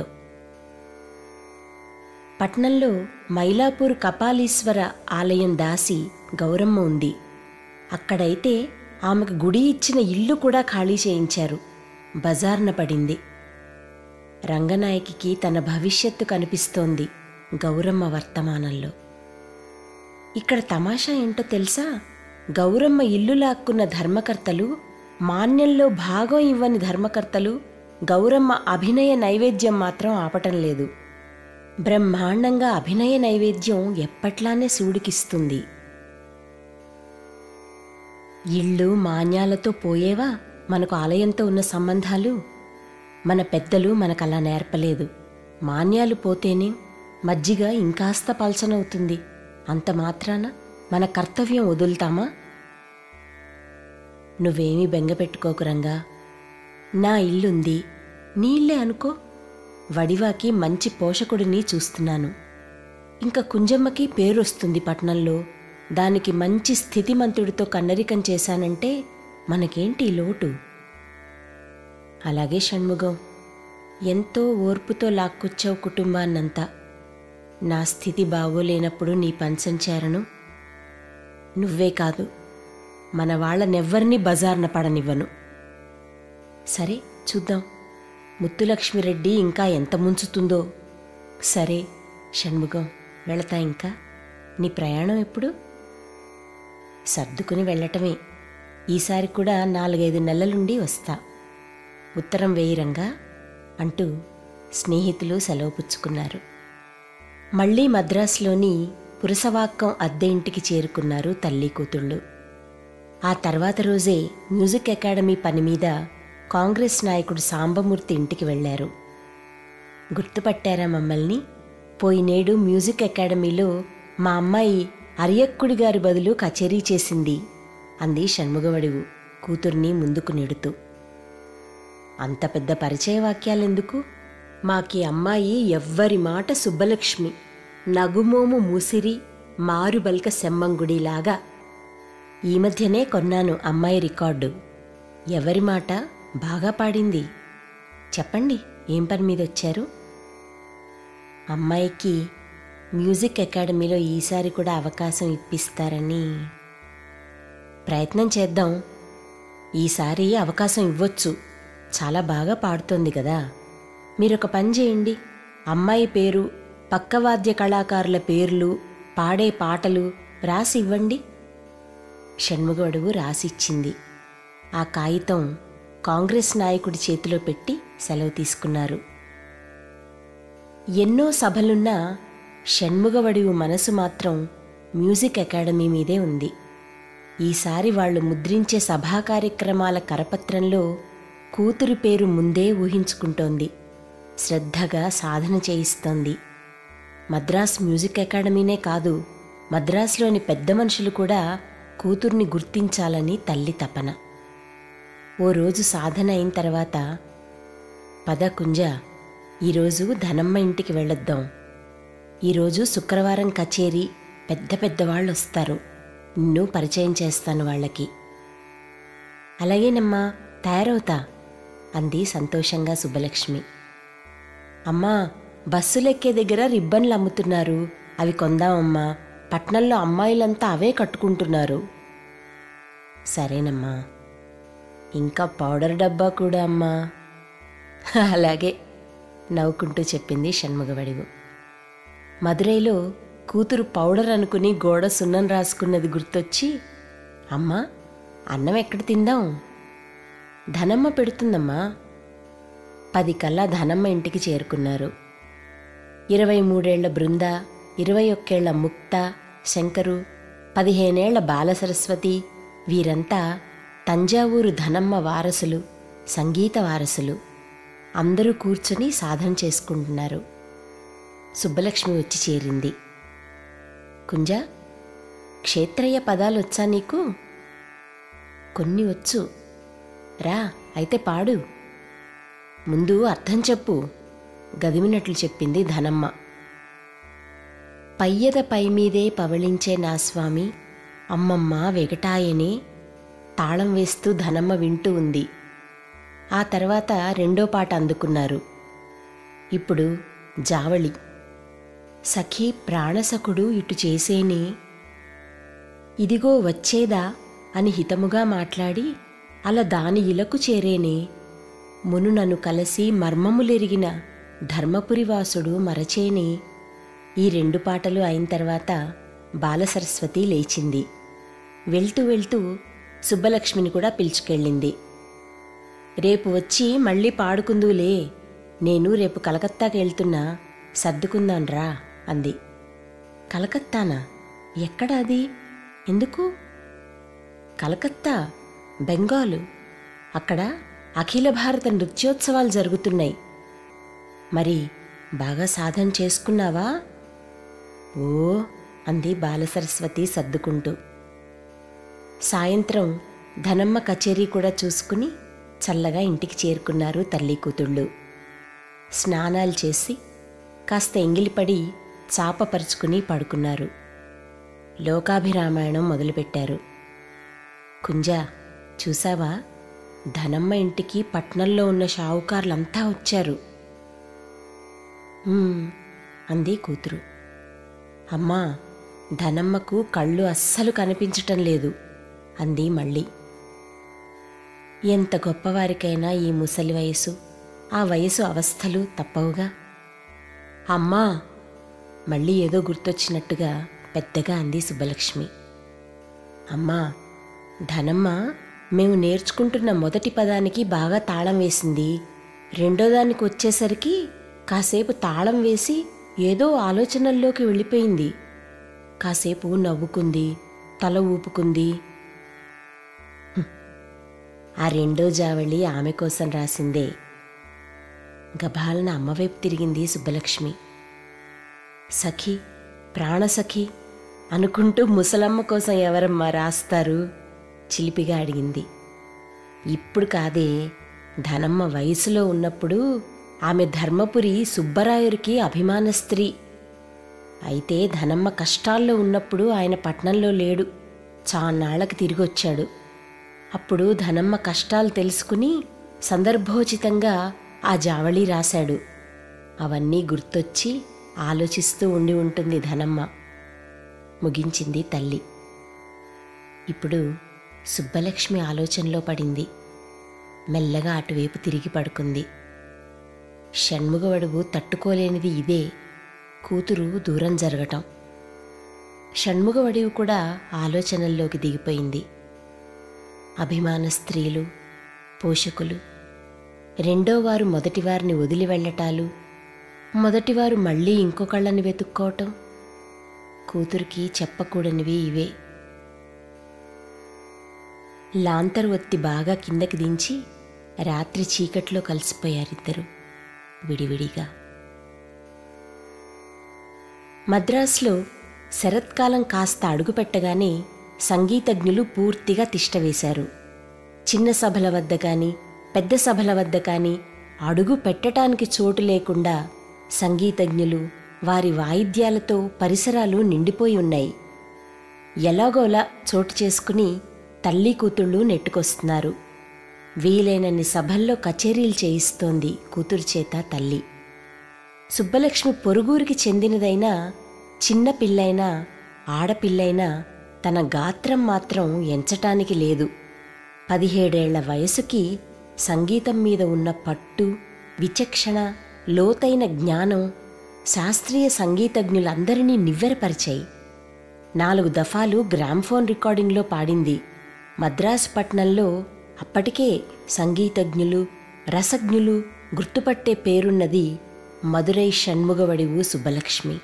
పట్నంలో మైలాపూర్ కపాలీశ్వర ఆలయం దాసి గౌరమ్మ ఉంది అక్కడైతే ఆమెకు గుడి ఇచ్చిన ఇల్లు కూడా ఖాళీ చేయించారు బజార్న పడింది రంగనాయకికి తన భవిష్యత్తు కనిపిస్తోంది గౌరమ్మ వర్తమానంలో ఇక్కడ తమాషా ఏంటో తెలుసా గౌరమ్మ ఇల్లు లాక్కున్న ధర్మకర్తలు మాన్యంలో భాగం ఇవ్వని ధర్మకర్తలు గౌరమ్మ అభినయ నైవేద్యం మాత్రం ఆపటం లేదు బ్రహ్మాండంగా అభినయ నైవేద్యం ఎప్పట్లానే శివుడికిస్తుంది ఇళ్ళు మాన్యాలతో పోయేవా మనకు ఆలయంతో ఉన్న సంబంధాలు మన పెద్దలు మనకలా నేర్పలేదు మాన్యాలు పోతేనే మజ్జిగ ఇంకాస్త పల్చనవుతుంది అంత మాత్రాన మన కర్తవ్యం వదులుతామా నువ్వేమీ బెంగ పెట్టుకోకు రంగా నా ఇల్లుంది నీళ్ళే అనుకో వడివాకి మంచి పోషకుడిని చూస్తున్నాను ఇంకా కుంజమ్మకి పేరొస్తుంది పట్నంలో దానికి మంచి స్థితిమంతుడితో కన్నరికం చేశానంటే మనకేంటి లోటు అలాగే షణ్ముగం ఎంతో ఓర్పుతో లాక్కొచ్చావు కుటుంబాన్నంతా నా స్థితి బాగోలేనప్పుడు నీ పంచం చేరను నువ్వే కాదు మన వాళ్ళనెవ్వరినీ బజార్న పడనివ్వను సరే చూద్దాం ముత్తులక్ష్మిరెడ్డి ఇంకా ఎంత ముంచుతుందో సరే షణ్ముగం వెళతా ఇంకా నీ ప్రయాణం ఎప్పుడు సర్దుకుని వెళ్ళటమే ఈసారి కూడా నాలుగైదు నెలలుండి వస్తా ఉత్తరం వేయిరంగా అంటూ స్నేహితులు సెలవు పుచ్చుకున్నారు మళ్ళీ మద్రాసులోని పురసవాక్కం అద్దె ఇంటికి చేరుకున్నారు తల్లి కూతుళ్ళు ఆ తర్వాత రోజే మ్యూజిక్ అకాడమీ పని మీద కాంగ్రెస్ నాయకుడు సాంబమూర్తి ఇంటికి వెళ్లారు గుర్తుపట్టారా మమ్మల్ని పోయినేడు మ్యూజిక్ అకాడమీలో మా అమ్మాయి అరియక్కుడి గారి బదులు కచేరీ చేసింది అంది షణ్ముగవడివు కూతుర్ని ముందుకు నెడుతూ అంత పెద్ద పరిచయ వాక్యాలెందుకు మాకి అమ్మాయి ఎవ్వరి మాట సుబ్బలక్ష్మి నగుమోము మూసిరి మారుబల్క సెమ్మంగుడిలాగా ఈ మధ్యనే కొన్నాను అమ్మాయి రికార్డు ఎవరి మాట బాగా పాడింది చెప్పండి ఏం పని మీద వచ్చారు అమ్మాయికి మ్యూజిక్ అకాడమీలో ఈసారి కూడా అవకాశం ఇప్పిస్తారని ప్రయత్నం చేద్దాం ఈసారి అవకాశం ఇవ్వొచ్చు చాలా బాగా పాడుతోంది కదా మీరొక పని చేయండి అమ్మాయి పేరు పక్కవాద్య కళాకారుల పేర్లు పాడే పాటలు రాసి ఇవ్వండి షణ్ముగడుగు రాసిచ్చింది ఆ కాగితం కాంగ్రెస్ నాయకుడి చేతిలో పెట్టి సెలవు తీసుకున్నారు ఎన్నో సభలున్నా షణ్ముగవడివు మనసు మాత్రం మ్యూజిక్ అకాడమీ మీదే ఉంది ఈసారి వాళ్ళు ముద్రించే సభా కార్యక్రమాల కరపత్రంలో కూతురి పేరు ముందే ఊహించుకుంటోంది శ్రద్ధగా సాధన చేయిస్తోంది మద్రాస్ మ్యూజిక్ అకాడమీనే కాదు మద్రాసులోని పెద్ద మనుషులు కూడా కూతుర్ని గుర్తించాలని తల్లి తపన ఓ రోజు సాధన అయిన తర్వాత పద కుంజ ఈరోజు ధనమ్మ ఇంటికి వెళ్ళొద్దాం ఈరోజు శుక్రవారం కచేరీ పెద్ద పెద్ద వాళ్ళు వస్తారు నిన్ను పరిచయం చేస్తాను వాళ్ళకి అలాగేనమ్మా తయారవుతా అంది సంతోషంగా సుబ్బలక్ష్మి అమ్మా బస్సులెక్కే దగ్గర రిబ్బన్లు అమ్ముతున్నారు అవి కొందామమ్మా పట్నంలో అమ్మాయిలంతా అవే కట్టుకుంటున్నారు సరేనమ్మా ఇంకా పౌడర్ డబ్బా కూడా అమ్మా అలాగే నవ్వుకుంటూ చెప్పింది షణ్ముగవడివు మదురైలో కూతురు పౌడర్ అనుకుని గోడ సున్నం రాసుకున్నది గుర్తొచ్చి అమ్మా అన్నం ఎక్కడ తిందాం ధనమ్మ పెడుతుందమ్మా పది కల్లా ధనమ్మ ఇంటికి చేరుకున్నారు ఇరవై మూడేళ్ల బృంద ఇరవై ఒక్కేళ్ల ముక్త శంకరు పదిహేనేళ్ల బాలసరస్వతి వీరంతా తంజావూరు ధనమ్మ వారసులు సంగీత వారసులు అందరూ కూర్చొని సాధన చేసుకుంటున్నారు సుబ్బలక్ష్మి వచ్చి చేరింది కుంజ క్షేత్రయ్య పదాలు వచ్చా నీకు కొన్ని వచ్చు రా అయితే పాడు ముందు అర్థం చెప్పు గదిమినట్లు చెప్పింది ధనమ్మ పయ్యద పైమీదే పవళించే నా స్వామి అమ్మమ్మ వెగటాయనే తాళం వేస్తూ ధనమ్మ వింటూ ఉంది ఆ తర్వాత రెండో పాట అందుకున్నారు ఇప్పుడు జావళి సఖీ ప్రాణసకుడు ఇటు చేసేనే ఇదిగో వచ్చేదా అని హితముగా మాట్లాడి అలా దాని ఇలకు చేరేనే మును నన్ను కలసి మర్మములెరిగిన ధర్మపురివాసుడు మరచేనే ఈ రెండు పాటలు అయిన తర్వాత బాలసరస్వతి లేచింది వెళ్తూ వెళ్తూ సుబ్బలక్ష్మిని కూడా పిలుచుకెళ్ళింది రేపు వచ్చి మళ్ళీ పాడుకుందులే నేను రేపు కలకత్తాకి వెళ్తున్నా సర్దుకుందాన్రా అంది కలకత్తానా ఎక్కడ అది ఎందుకు కలకత్తా బెంగాలు అక్కడ అఖిల భారత నృత్యోత్సవాలు జరుగుతున్నాయి మరి బాగా సాధన చేసుకున్నావా ఓ అంది బాలసరస్వతి సర్దుకుంటూ సాయంత్రం ధనమ్మ కచేరీ కూడా చూసుకుని చల్లగా ఇంటికి చేరుకున్నారు తల్లి కూతుళ్ళు స్నానాలు చేసి కాస్త ఎంగిలిపడి చాపపరుచుకుని పడుకున్నారు లోకాభిరామాయణం మొదలుపెట్టారు కుంజా చూసావా ధనమ్మ ఇంటికి పట్నంలో ఉన్న షావుకారులంతా వచ్చారు "ఉమ్," అంది కూతురు అమ్మా ధనమ్మకు కళ్ళు అస్సలు కనిపించటం లేదు అంది మళ్ళీ ఎంత గొప్పవారికైనా ఈ ముసలి వయసు ఆ వయసు అవస్థలు తప్పవుగా అమ్మా మళ్ళీ ఏదో గుర్తొచ్చినట్టుగా పెద్దగా అంది సుబ్బలక్ష్మి అమ్మా ధనమ్మ మేము నేర్చుకుంటున్న మొదటి పదానికి బాగా తాళం వేసింది రెండో దానికి వచ్చేసరికి కాసేపు తాళం వేసి ఏదో ఆలోచనల్లోకి వెళ్ళిపోయింది కాసేపు నవ్వుకుంది తల ఊపుకుంది హ్మ్. ఆ రెండో జావళి ఆమె కోసం రాసిందే గభాలన అమ్మవైపు తిరిగింది సుబ్బలక్ష్మి సఖి ప్రాణసఖి అనుకుంటూ ముసలమ్మ కోసం ఎవరమ్మా రాస్తారు చిలిపిగా అడిగింది ఇప్పుడు కాదే ధనమ్మ వయసులో ఉన్నప్పుడు ఆమె ధర్మపురి సుబ్బరాయుడికి అభిమాన స్త్రీ అయితే ధనమ్మ కష్టాల్లో ఉన్నప్పుడు ఆయన పట్నంలో లేడు చాన్నాళ్లకు తిరిగొచ్చాడు అప్పుడు ధనమ్మ కష్టాలు తెలుసుకుని సందర్భోచితంగా ఆ జావళి రాశాడు అవన్నీ గుర్తొచ్చి ఆలోచిస్తూ ఉండి ఉంటుంది ధనమ్మ ముగించింది తల్లి ఇప్పుడు సుబ్బలక్ష్మి ఆలోచనలో పడింది మెల్లగా అటువైపు తిరిగి పడుకుంది షణ్ముగవడువు తట్టుకోలేనిది ఇదే కూతురు దూరం జరగటం షణ్ముగవడివు కూడా ఆలోచనల్లోకి దిగిపోయింది అభిమాన స్త్రీలు పోషకులు రెండోవారు మొదటివారిని వదిలి వెళ్ళటాలు మొదటివారు మళ్ళీ ఇంకొకళ్ళని వెతుక్కోవటం కూతురికి చెప్పకూడనివి ఇవే లాంతరు ఒత్తి బాగా కిందకి దించి రాత్రి చీకట్లో కలిసిపోయారిద్దరు విడివిడిగా మద్రాసులో శరత్కాలం కాస్త అడుగుపెట్టగానే సంగీతజ్ఞులు పూర్తిగా తిష్టవేశారు చిన్న సభల వద్ద కానీ పెద్ద సభల వద్ద కానీ అడుగు పెట్టటానికి చోటు లేకుండా సంగీతజ్ఞులు వారి వాయిద్యాలతో పరిసరాలు నిండిపోయి ఉన్నాయి ఎలాగోలా చోటు చేసుకుని తల్లి కూతుళ్ళు నెట్టుకొస్తున్నారు వీలైనన్ని సభల్లో కచేరీలు చేయిస్తోంది కూతురు చేత తల్లి సుబ్బలక్ష్మి పొరుగురికి చెందినదైనా చిన్న పిల్లైనా ఆడపిల్లైనా తన గాత్రం మాత్రం ఎంచటానికి లేదు పదిహేడేళ్ల వయసుకి సంగీతం మీద ఉన్న పట్టు విచక్షణ లోతైన జ్ఞానం శాస్త్రీయ సంగీతజ్ఞులందరినీ నివ్వెరపరిచాయి నాలుగు దఫాలు గ్రామ్ఫోన్ రికార్డింగ్లో పాడింది మద్రాసు పట్నంలో అప్పటికే సంగీతజ్ఞులు రసజ్ఞులు గుర్తుపట్టే పేరున్నది మదురై షణ్ముగవడివు సుబ్బలక్ష్మి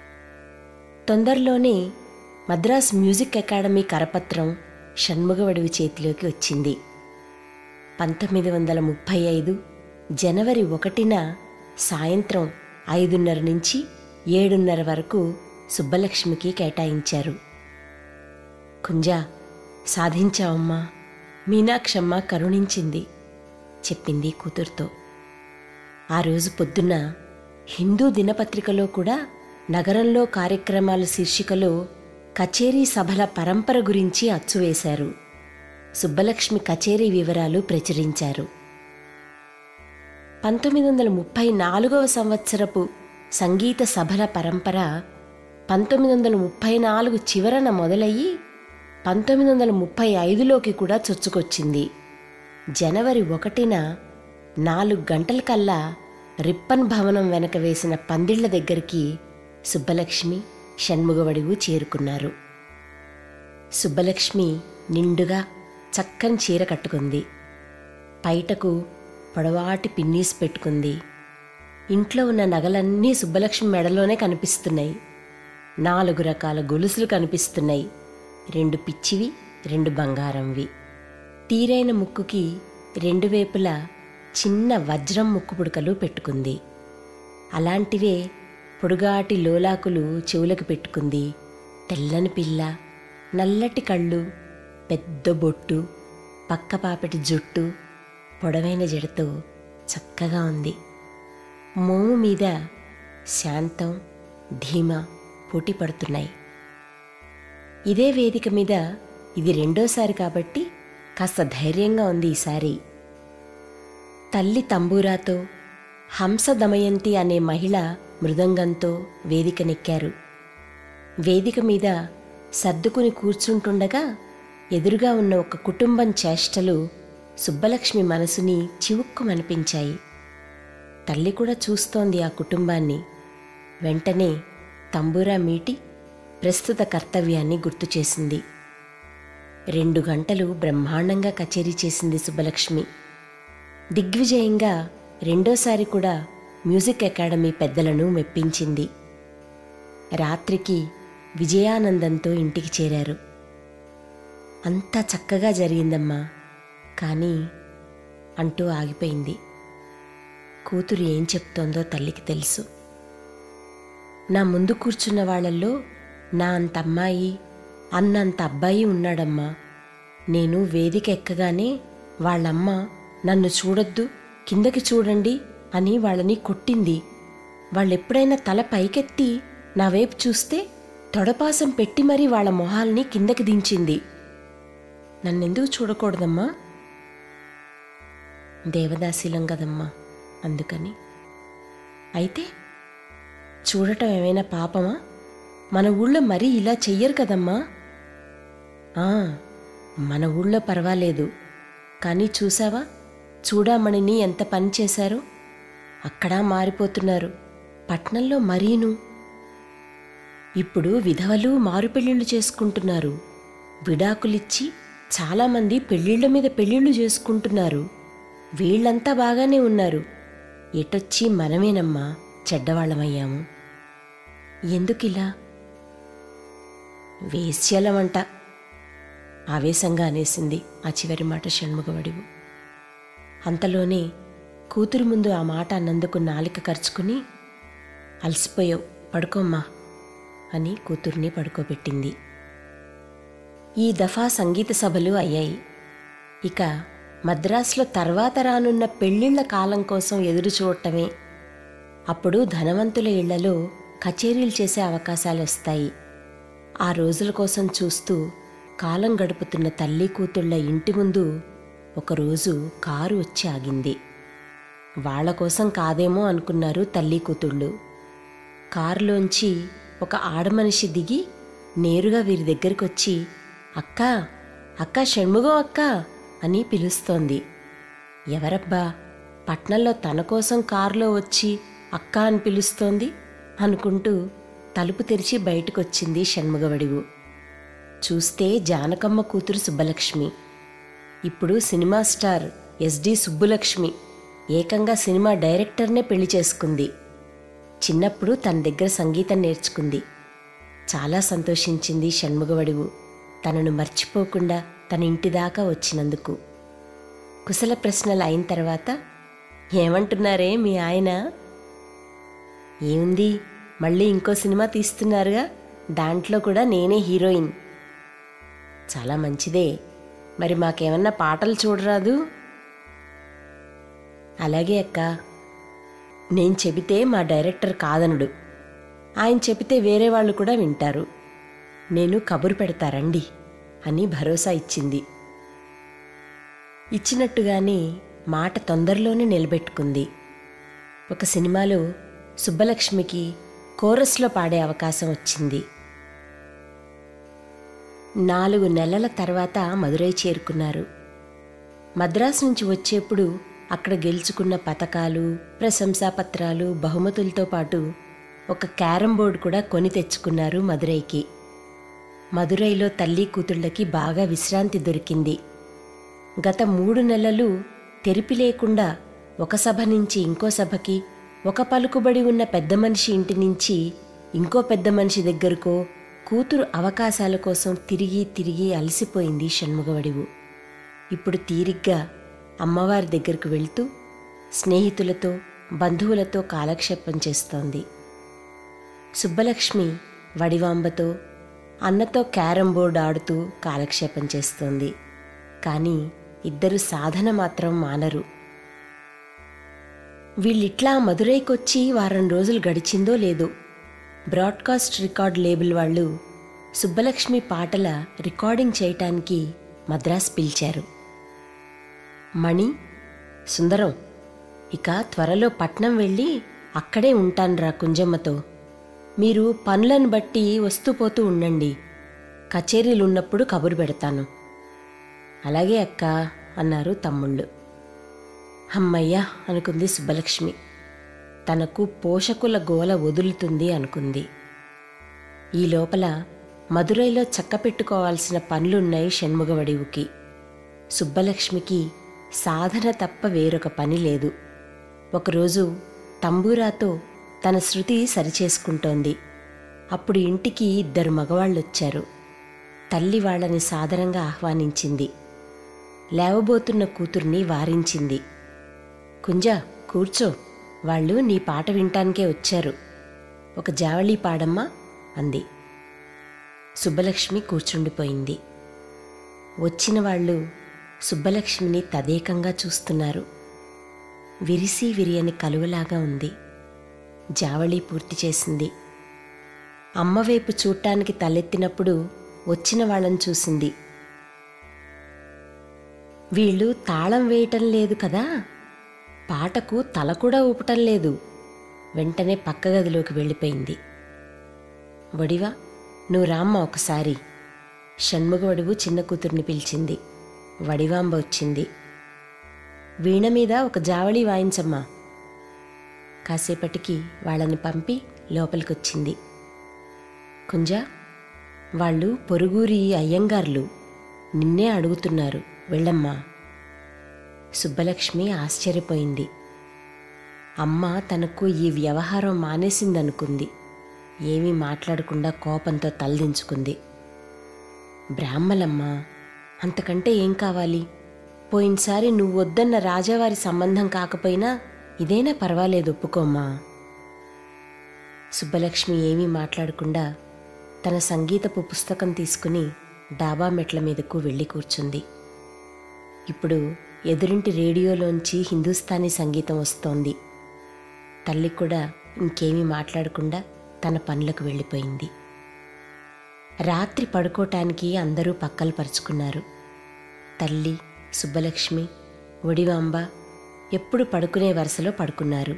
తొందరలోనే మద్రాస్ మ్యూజిక్ అకాడమీ కరపత్రం షణ్ముగవడివి చేతిలోకి వచ్చింది పంతొమ్మిది వందల ముప్పై ఐదు జనవరి ఒకటిన సాయంత్రం ఐదున్నర నుంచి ఏడున్నర వరకు సుబ్బలక్ష్మికి కేటాయించారు కుంజా సాధించావమ్మా మీనాక్షమ్మ కరుణించింది చెప్పింది కూతురుతో ఆ రోజు పొద్దున్న హిందూ దినపత్రికలో కూడా నగరంలో కార్యక్రమాల శీర్షికలో కచేరీ సభల పరంపర గురించి అచ్చువేశారు సుబ్బలక్ష్మి కచేరీ వివరాలు ప్రచురించారు పంతొమ్మిది వందల ముప్పై నాలుగవ సంవత్సరపు సంగీత సభల పరంపర పంతొమ్మిది వందల ముప్పై నాలుగు చివరన మొదలయ్యి పంతొమ్మిది వందల ముప్పై ఐదులోకి కూడా చొచ్చుకొచ్చింది జనవరి ఒకటిన నాలుగు గంటలకల్లా రిప్పన్ భవనం వెనక వేసిన పందిళ్ల దగ్గరికి సుబ్బలక్ష్మి షణ్ముగవడివు చేరుకున్నారు సుబ్బలక్ష్మి నిండుగా చక్కని చీర కట్టుకుంది పైటకు పొడవాటి పిన్నీస్ పెట్టుకుంది ఇంట్లో ఉన్న నగలన్నీ సుబ్బలక్ష్మి మెడలోనే కనిపిస్తున్నాయి నాలుగు రకాల గొలుసులు కనిపిస్తున్నాయి రెండు పిచ్చివి రెండు బంగారంవి తీరైన ముక్కుకి రెండు వైపులా చిన్న వజ్రం ముక్కు పుడకలు పెట్టుకుంది అలాంటివే పొడుగాటి లోలాకులు చెవులకు పెట్టుకుంది తెల్లని పిల్ల నల్లటి కళ్ళు పెద్ద బొట్టు పక్కపాపటి జుట్టు పొడవైన జడతో చక్కగా ఉంది మోము మీద శాంతం ధీమా పోటీ పడుతున్నాయి ఇదే వేదిక మీద ఇది రెండోసారి కాబట్టి కాస్త ధైర్యంగా ఉంది ఈసారి తల్లి తంబూరాతో హంస దమయంతి అనే మహిళ మృదంగంతో వేదికనెక్కారు వేదిక మీద సర్దుకుని కూర్చుంటుండగా ఎదురుగా ఉన్న ఒక కుటుంబం చేష్టలు సుబ్బలక్ష్మి మనసుని చివుక్కుమనిపించాయి తల్లి కూడా చూస్తోంది ఆ కుటుంబాన్ని వెంటనే తంబూరా మీటి ప్రస్తుత కర్తవ్యాన్ని గుర్తు చేసింది రెండు గంటలు బ్రహ్మాండంగా కచేరీ చేసింది సుబ్బలక్ష్మి దిగ్విజయంగా రెండోసారి కూడా మ్యూజిక్ అకాడమీ పెద్దలను మెప్పించింది రాత్రికి విజయానందంతో ఇంటికి చేరారు అంతా చక్కగా జరిగిందమ్మా కానీ అంటూ ఆగిపోయింది కూతురు ఏం చెప్తోందో తల్లికి తెలుసు నా ముందు కూర్చున్న వాళ్ళల్లో నా అంత అమ్మాయి అన్నంత అబ్బాయి ఉన్నాడమ్మా నేను వేదిక ఎక్కగానే వాళ్ళమ్మ నన్ను చూడొద్దు కిందకి చూడండి అని వాళ్ళని కొట్టింది వాళ్ళెప్పుడైనా తల పైకెత్తి నా వైపు చూస్తే తొడపాసం పెట్టి మరీ వాళ్ళ మొహాల్ని కిందకి దించింది నన్నెందుకు చూడకూడదమ్మా దేవదాశీలం కదమ్మా అందుకని అయితే చూడటం ఏమైనా పాపమా మన ఊళ్ళో మరీ ఇలా చెయ్యరు కదమ్మా ఆ, మన ఊళ్ళో పర్వాలేదు కానీ చూసావా చూడామణిని ఎంత పని చేశారో అక్కడా మారిపోతున్నారు పట్నంలో మరీను ఇప్పుడు విధవలు మారుపెళ్ళిళ్ళు చేసుకుంటున్నారు విడాకులిచ్చి చాలామంది పెళ్ళిళ్ళ మీద పెళ్ళిళ్ళు చేసుకుంటున్నారు వీళ్ళంతా బాగానే ఉన్నారు ఎటొచ్చి మనమేనమ్మా చెడ్డవాళ్ళమయ్యాము ఎందుకిలా వేశ్యలమంట ఆవేశంగా అనేసింది ఆ చివరి మాట షణ్ముఖవడివు అంతలోనే కూతురు ముందు ఆ మాట అన్నందుకు నాలిక ఖర్చుకుని అలసిపోయావు పడుకోమ్మా అని కూతుర్ని పడుకోబెట్టింది ఈ దఫా సంగీత సభలు అయ్యాయి ఇక మద్రాసులో తర్వాత రానున్న పెళ్ళిళ్ళ కాలం కోసం ఎదురు చూడటమే అప్పుడు ధనవంతుల ఇళ్లలో కచేరీలు చేసే అవకాశాలు వస్తాయి ఆ రోజుల కోసం చూస్తూ కాలం గడుపుతున్న తల్లి కూతుళ్ళ ఇంటి ముందు ఒకరోజు కారు వచ్చి ఆగింది వాళ్ళ కోసం కాదేమో అనుకున్నారు తల్లి కూతుళ్ళు కారులోంచి ఒక ఆడమనిషి దిగి నేరుగా వీరి దగ్గరికి వచ్చి అక్క అక్క షణ్ముగం అక్క అని పిలుస్తోంది ఎవరబ్బా పట్నంలో తన కోసం కారులో వచ్చి అక్క అని పిలుస్తోంది అనుకుంటూ తలుపు తెరిచి బయటకొచ్చింది షణ్ముగవడివు చూస్తే జానకమ్మ కూతురు సుబ్బలక్ష్మి ఇప్పుడు సినిమా స్టార్ ఎస్డి సుబ్బులక్ష్మి ఏకంగా సినిమా డైరెక్టర్నే పెళ్లి చేసుకుంది చిన్నప్పుడు తన దగ్గర సంగీతం నేర్చుకుంది చాలా సంతోషించింది షణ్ముగవడివు తనను మర్చిపోకుండా తన ఇంటి దాకా వచ్చినందుకు కుశల ప్రశ్నలు అయిన తర్వాత ఏమంటున్నారే మీ ఆయన ఏముంది మళ్ళీ ఇంకో సినిమా తీస్తున్నారుగా దాంట్లో కూడా నేనే హీరోయిన్ చాలా మంచిదే మరి మాకేమన్నా పాటలు చూడరాదు అలాగే అక్క నేను చెబితే మా డైరెక్టర్ కాదనుడు ఆయన చెబితే వేరే వాళ్ళు కూడా వింటారు నేను కబురు పెడతారండి అని భరోసా ఇచ్చింది ఇచ్చినట్టుగానే మాట తొందరలోనే నిలబెట్టుకుంది ఒక సినిమాలో సుబ్బలక్ష్మికి కోరస్లో పాడే అవకాశం వచ్చింది నాలుగు నెలల తర్వాత మదురై చేరుకున్నారు మద్రాసు నుంచి వచ్చేప్పుడు అక్కడ గెలుచుకున్న పతకాలు ప్రశంసాపత్రాలు బహుమతులతో పాటు ఒక క్యారం బోర్డు కూడా కొని తెచ్చుకున్నారు మదురైకి మదురైలో తల్లి కూతుళ్ళకి బాగా విశ్రాంతి దొరికింది గత మూడు నెలలు తెరిపి లేకుండా ఒక సభ నుంచి ఇంకో సభకి ఒక పలుకుబడి ఉన్న పెద్ద మనిషి ఇంటి నుంచి ఇంకో పెద్ద మనిషి దగ్గరకో కూతురు అవకాశాల కోసం తిరిగి తిరిగి అలసిపోయింది షణ్ముగవడివు ఇప్పుడు తీరిగ్గా అమ్మవారి దగ్గరకు వెళ్తూ స్నేహితులతో బంధువులతో కాలక్షేపం చేస్తోంది సుబ్బలక్ష్మి వడివాంబతో అన్నతో క్యారం బోర్డు ఆడుతూ కాలక్షేపం చేస్తోంది కానీ ఇద్దరు సాధన మాత్రం మానరు వీళ్ళిట్లా మదురైకొచ్చి వారం రోజులు గడిచిందో లేదో బ్రాడ్కాస్ట్ రికార్డ్ లేబుల్ వాళ్ళు సుబ్బలక్ష్మి పాటల రికార్డింగ్ చేయటానికి మద్రాస్ పిలిచారు మణి సుందరం ఇక త్వరలో పట్నం వెళ్ళి అక్కడే ఉంటాన్రా కుంజమ్మతో మీరు పనులను బట్టి వస్తూ పోతూ ఉండండి కచేరీలు ఉన్నప్పుడు కబురు పెడతాను అలాగే అక్క అన్నారు తమ్ముళ్ళు అమ్మయ్యా అనుకుంది సుబ్బలక్ష్మి తనకు పోషకుల గోల వదులుతుంది అనుకుంది ఈ లోపల మదురైలో చక్కపెట్టుకోవాల్సిన పనులున్నాయి షణ్ముగవడివుకి సుబ్బలక్ష్మికి సాధన తప్ప వేరొక పని లేదు ఒకరోజు తంబూరాతో తన శృతి సరిచేసుకుంటోంది అప్పుడు ఇంటికి ఇద్దరు మగవాళ్ళొచ్చారు తల్లి వాళ్ళని సాదరంగా ఆహ్వానించింది లేవబోతున్న కూతుర్ని వారించింది కుంజ కూర్చో వాళ్ళు నీ పాట వినటానికే వచ్చారు ఒక జావళీ పాడమ్మా అంది సుబ్బలక్ష్మి కూర్చుండిపోయింది వచ్చిన వాళ్ళు సుబ్బలక్ష్మిని తదేకంగా చూస్తున్నారు విరిసి విరియని కలువలాగా ఉంది జావళీ పూర్తి చేసింది అమ్మవైపు చూడటానికి తలెత్తినప్పుడు వచ్చిన వాళ్ళని చూసింది వీళ్ళు తాళం వేయటం లేదు కదా పాటకు తల కూడా ఊపటం లేదు వెంటనే పక్క గదిలోకి వెళ్ళిపోయింది వడివా నువ్వు రామ్మ ఒకసారి షణ్ముగవడువు చిన్న కూతుర్ని పిలిచింది వడివాంబ వచ్చింది వీణ మీద ఒక జావళి వాయించమ్మా కాసేపటికి వాళ్ళని పంపి లోపలికొచ్చింది కుంజ వాళ్ళు పొరుగురి అయ్యంగార్లు నిన్నే అడుగుతున్నారు వెళ్ళమ్మా సుబ్బలక్ష్మి ఆశ్చర్యపోయింది అమ్మ తనకు ఈ వ్యవహారం మానేసిందనుకుంది ఏమీ మాట్లాడకుండా కోపంతో తలదించుకుంది బ్రాహ్మలమ్మ అంతకంటే ఏం కావాలి పోయినసారి నువ్వు వద్దన్న రాజావారి సంబంధం కాకపోయినా ఇదైనా పర్వాలేదు ఒప్పుకోమ్మా సుబ్బలక్ష్మి ఏమీ మాట్లాడకుండా తన సంగీతపు పుస్తకం తీసుకుని డాబా మెట్ల మీదకు వెళ్ళి కూర్చుంది ఇప్పుడు ఎదురింటి రేడియోలోంచి హిందుస్థానీ సంగీతం వస్తోంది తల్లి కూడా ఇంకేమీ మాట్లాడకుండా తన పనులకు వెళ్ళిపోయింది రాత్రి పడుకోటానికి అందరూ పక్కలు పరుచుకున్నారు తల్లి సుబ్బలక్ష్మి ఒడివాంబ ఎప్పుడు పడుకునే వరుసలో పడుకున్నారు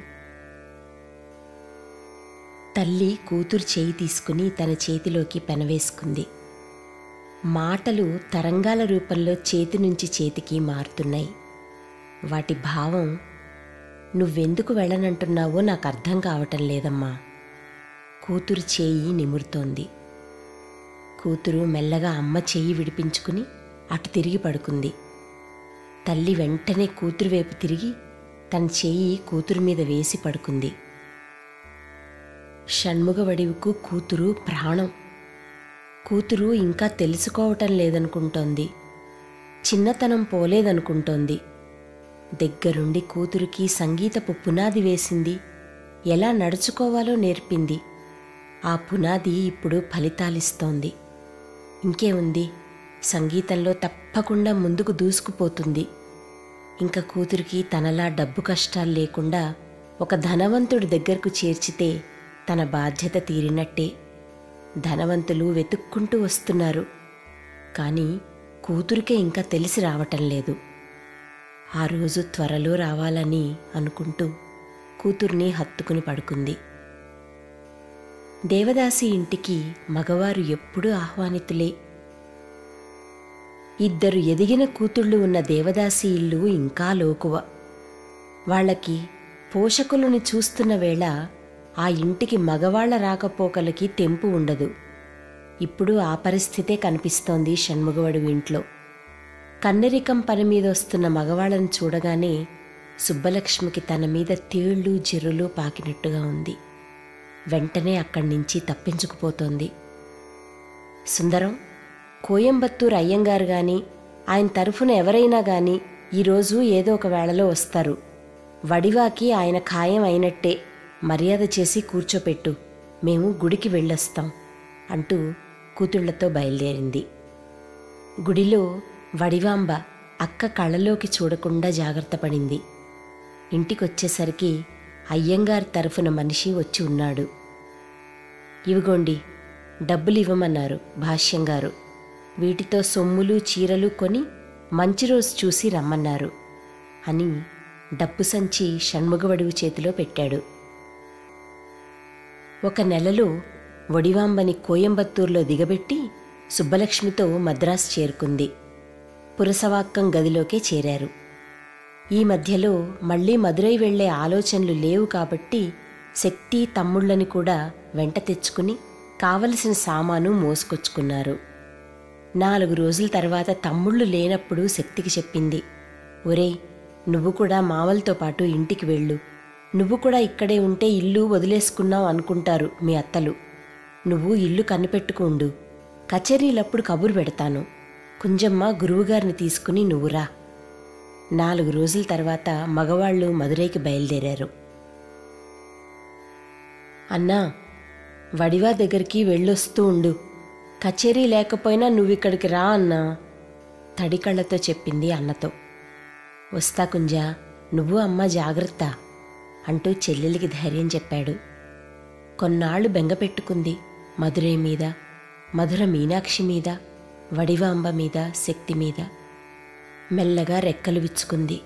తల్లి కూతురు చేయి తీసుకుని తన చేతిలోకి పెనవేసుకుంది మాటలు తరంగాల రూపంలో చేతి నుంచి చేతికి మారుతున్నాయి వాటి భావం నువ్వెందుకు వెళ్ళనంటున్నావో నాకు అర్థం కావటం లేదమ్మా కూతురు చేయి నిమురుతోంది కూతురు మెల్లగా అమ్మ చెయ్యి విడిపించుకుని అటు తిరిగి పడుకుంది తల్లి వెంటనే కూతురు వైపు తిరిగి తన చెయ్యి కూతురు మీద వేసి పడుకుంది షణ్ముగవడివుకు కూతురు ప్రాణం కూతురు ఇంకా తెలుసుకోవటం లేదనుకుంటోంది చిన్నతనం పోలేదనుకుంటోంది దగ్గరుండి కూతురికి సంగీతపు పునాది వేసింది ఎలా నడుచుకోవాలో నేర్పింది ఆ పునాది ఇప్పుడు ఫలితాలిస్తోంది ఇంకేముంది సంగీతంలో తప్పకుండా ముందుకు దూసుకుపోతుంది ఇంకా కూతురికి తనలా డబ్బు కష్టాలు లేకుండా ఒక ధనవంతుడి దగ్గరకు చేర్చితే తన బాధ్యత తీరినట్టే ధనవంతులు వెతుక్కుంటూ వస్తున్నారు కానీ కూతురికే ఇంకా తెలిసి రావటం లేదు ఆ రోజు త్వరలో రావాలని అనుకుంటూ కూతుర్ని హత్తుకుని పడుకుంది దేవదాసి ఇంటికి మగవారు ఎప్పుడూ ఆహ్వానితులే ఇద్దరు ఎదిగిన కూతుళ్ళు ఉన్న దేవదాసి ఇల్లు ఇంకా లోకువ వాళ్ళకి పోషకులను చూస్తున్న వేళ ఆ ఇంటికి మగవాళ్ల రాకపోకలకి తెంపు ఉండదు ఇప్పుడు ఆ పరిస్థితే కనిపిస్తోంది షణ్ముగవడుగు ఇంట్లో కన్నెరికం పని మీద వస్తున్న మగవాళ్ళని చూడగానే సుబ్బలక్ష్మికి తన మీద తేళ్ళు జిర్రులు పాకినట్టుగా ఉంది వెంటనే అక్కడి నుంచి తప్పించుకుపోతోంది సుందరం కోయంబత్తూరు అయ్యంగారు గాని ఆయన తరఫున ఎవరైనా గాని ఈరోజు ఏదో ఒక వేళలో వస్తారు వడివాకి ఆయన ఖాయం అయినట్టే మర్యాద చేసి కూర్చోపెట్టు మేము గుడికి వెళ్ళొస్తాం అంటూ కూతుళ్లతో బయలుదేరింది గుడిలో వడివాంబ అక్క కళ్ళలోకి చూడకుండా జాగ్రత్త పడింది ఇంటికొచ్చేసరికి అయ్యంగారి తరఫున మనిషి వచ్చి ఉన్నాడు ఇవిగోండి డబ్బులు ఇవ్వమన్నారు భాష్యంగారు వీటితో సొమ్ములు చీరలు కొని మంచి రోజు చూసి రమ్మన్నారు అని డబ్బు సంచి షణ్ముగవడుగు చేతిలో పెట్టాడు ఒక నెలలో వడివాంబని కోయంబత్తూరులో దిగబెట్టి సుబ్బలక్ష్మితో మద్రాసు చేరుకుంది పురసవాక్కం గదిలోకే చేరారు ఈ మధ్యలో మళ్ళీ మదురై వెళ్లే ఆలోచనలు లేవు కాబట్టి శక్తి తమ్ముళ్ళని కూడా వెంట తెచ్చుకుని కావలసిన సామాను మోసుకొచ్చుకున్నారు నాలుగు రోజుల తర్వాత తమ్ముళ్ళు లేనప్పుడు శక్తికి చెప్పింది ఒరేయ్ నువ్వు కూడా మావలతో పాటు ఇంటికి వెళ్ళు నువ్వు కూడా ఇక్కడే ఉంటే ఇల్లు వదిలేసుకున్నావు అనుకుంటారు మీ అత్తలు నువ్వు ఇల్లు కనిపెట్టుకుండు కచేరీలప్పుడు కబురు పెడతాను కుంజమ్మ గురువుగారిని తీసుకుని నువ్వురా నాలుగు రోజుల తర్వాత మగవాళ్ళు మదురైకి బయలుదేరారు అన్నా వడివా దగ్గరికి వెళ్ళొస్తూ ఉండు కచేరీ లేకపోయినా నువ్విక్కడికి రా అన్నా తడి కళ్ళతో చెప్పింది అన్నతో వస్తా కుంజా నువ్వు అమ్మ జాగ్రత్త అంటూ చెల్లెలికి ధైర్యం చెప్పాడు కొన్నాళ్లు బెంగపెట్టుకుంది మధురై మీద మధుర మీనాక్షి మీద వడివాంబ మీద శక్తి మీద మెల్లగా రెక్కలు విచ్చుకుంది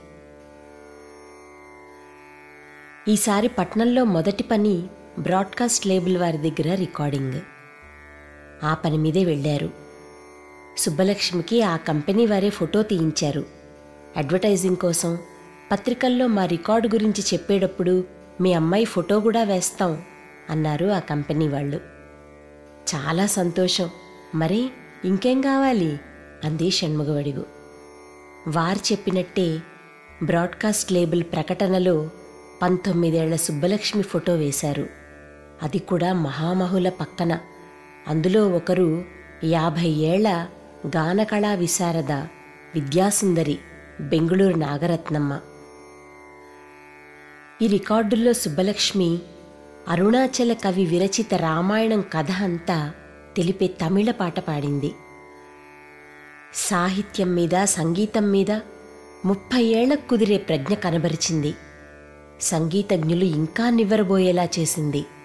ఈసారి పట్నంలో మొదటి పని బ్రాడ్కాస్ట్ లేబుల్ వారి దగ్గర రికార్డింగ్ ఆ పని మీదే వెళ్ళారు సుబ్బలక్ష్మికి ఆ కంపెనీ వారే ఫోటో తీయించారు అడ్వర్టైజింగ్ కోసం పత్రికల్లో మా రికార్డు గురించి చెప్పేటప్పుడు మీ అమ్మాయి ఫోటో కూడా వేస్తాం అన్నారు ఆ కంపెనీ వాళ్ళు చాలా సంతోషం మరి ఇంకేం కావాలి అంది షణ్ముగవడిగు వారు చెప్పినట్టే బ్రాడ్కాస్ట్ లేబుల్ ప్రకటనలో పంతొమ్మిదేళ్ల సుబ్బలక్ష్మి ఫోటో వేశారు అది కూడా మహామహుల పక్కన అందులో ఒకరు యాభై ఏళ్ల గానకళా విశారద విద్యాసుందరి బెంగుళూరు నాగరత్నమ్మ ఈ రికార్డుల్లో సుబ్బలక్ష్మి అరుణాచల కవి విరచిత రామాయణం కథ అంతా తెలిపే తమిళ పాట పాడింది సాహిత్యం మీద సంగీతం మీద ముప్పై ఏళ్లకు కుదిరే ప్రజ్ఞ కనబరిచింది సంగీతజ్ఞులు ఇంకా నివ్వరబోయేలా చేసింది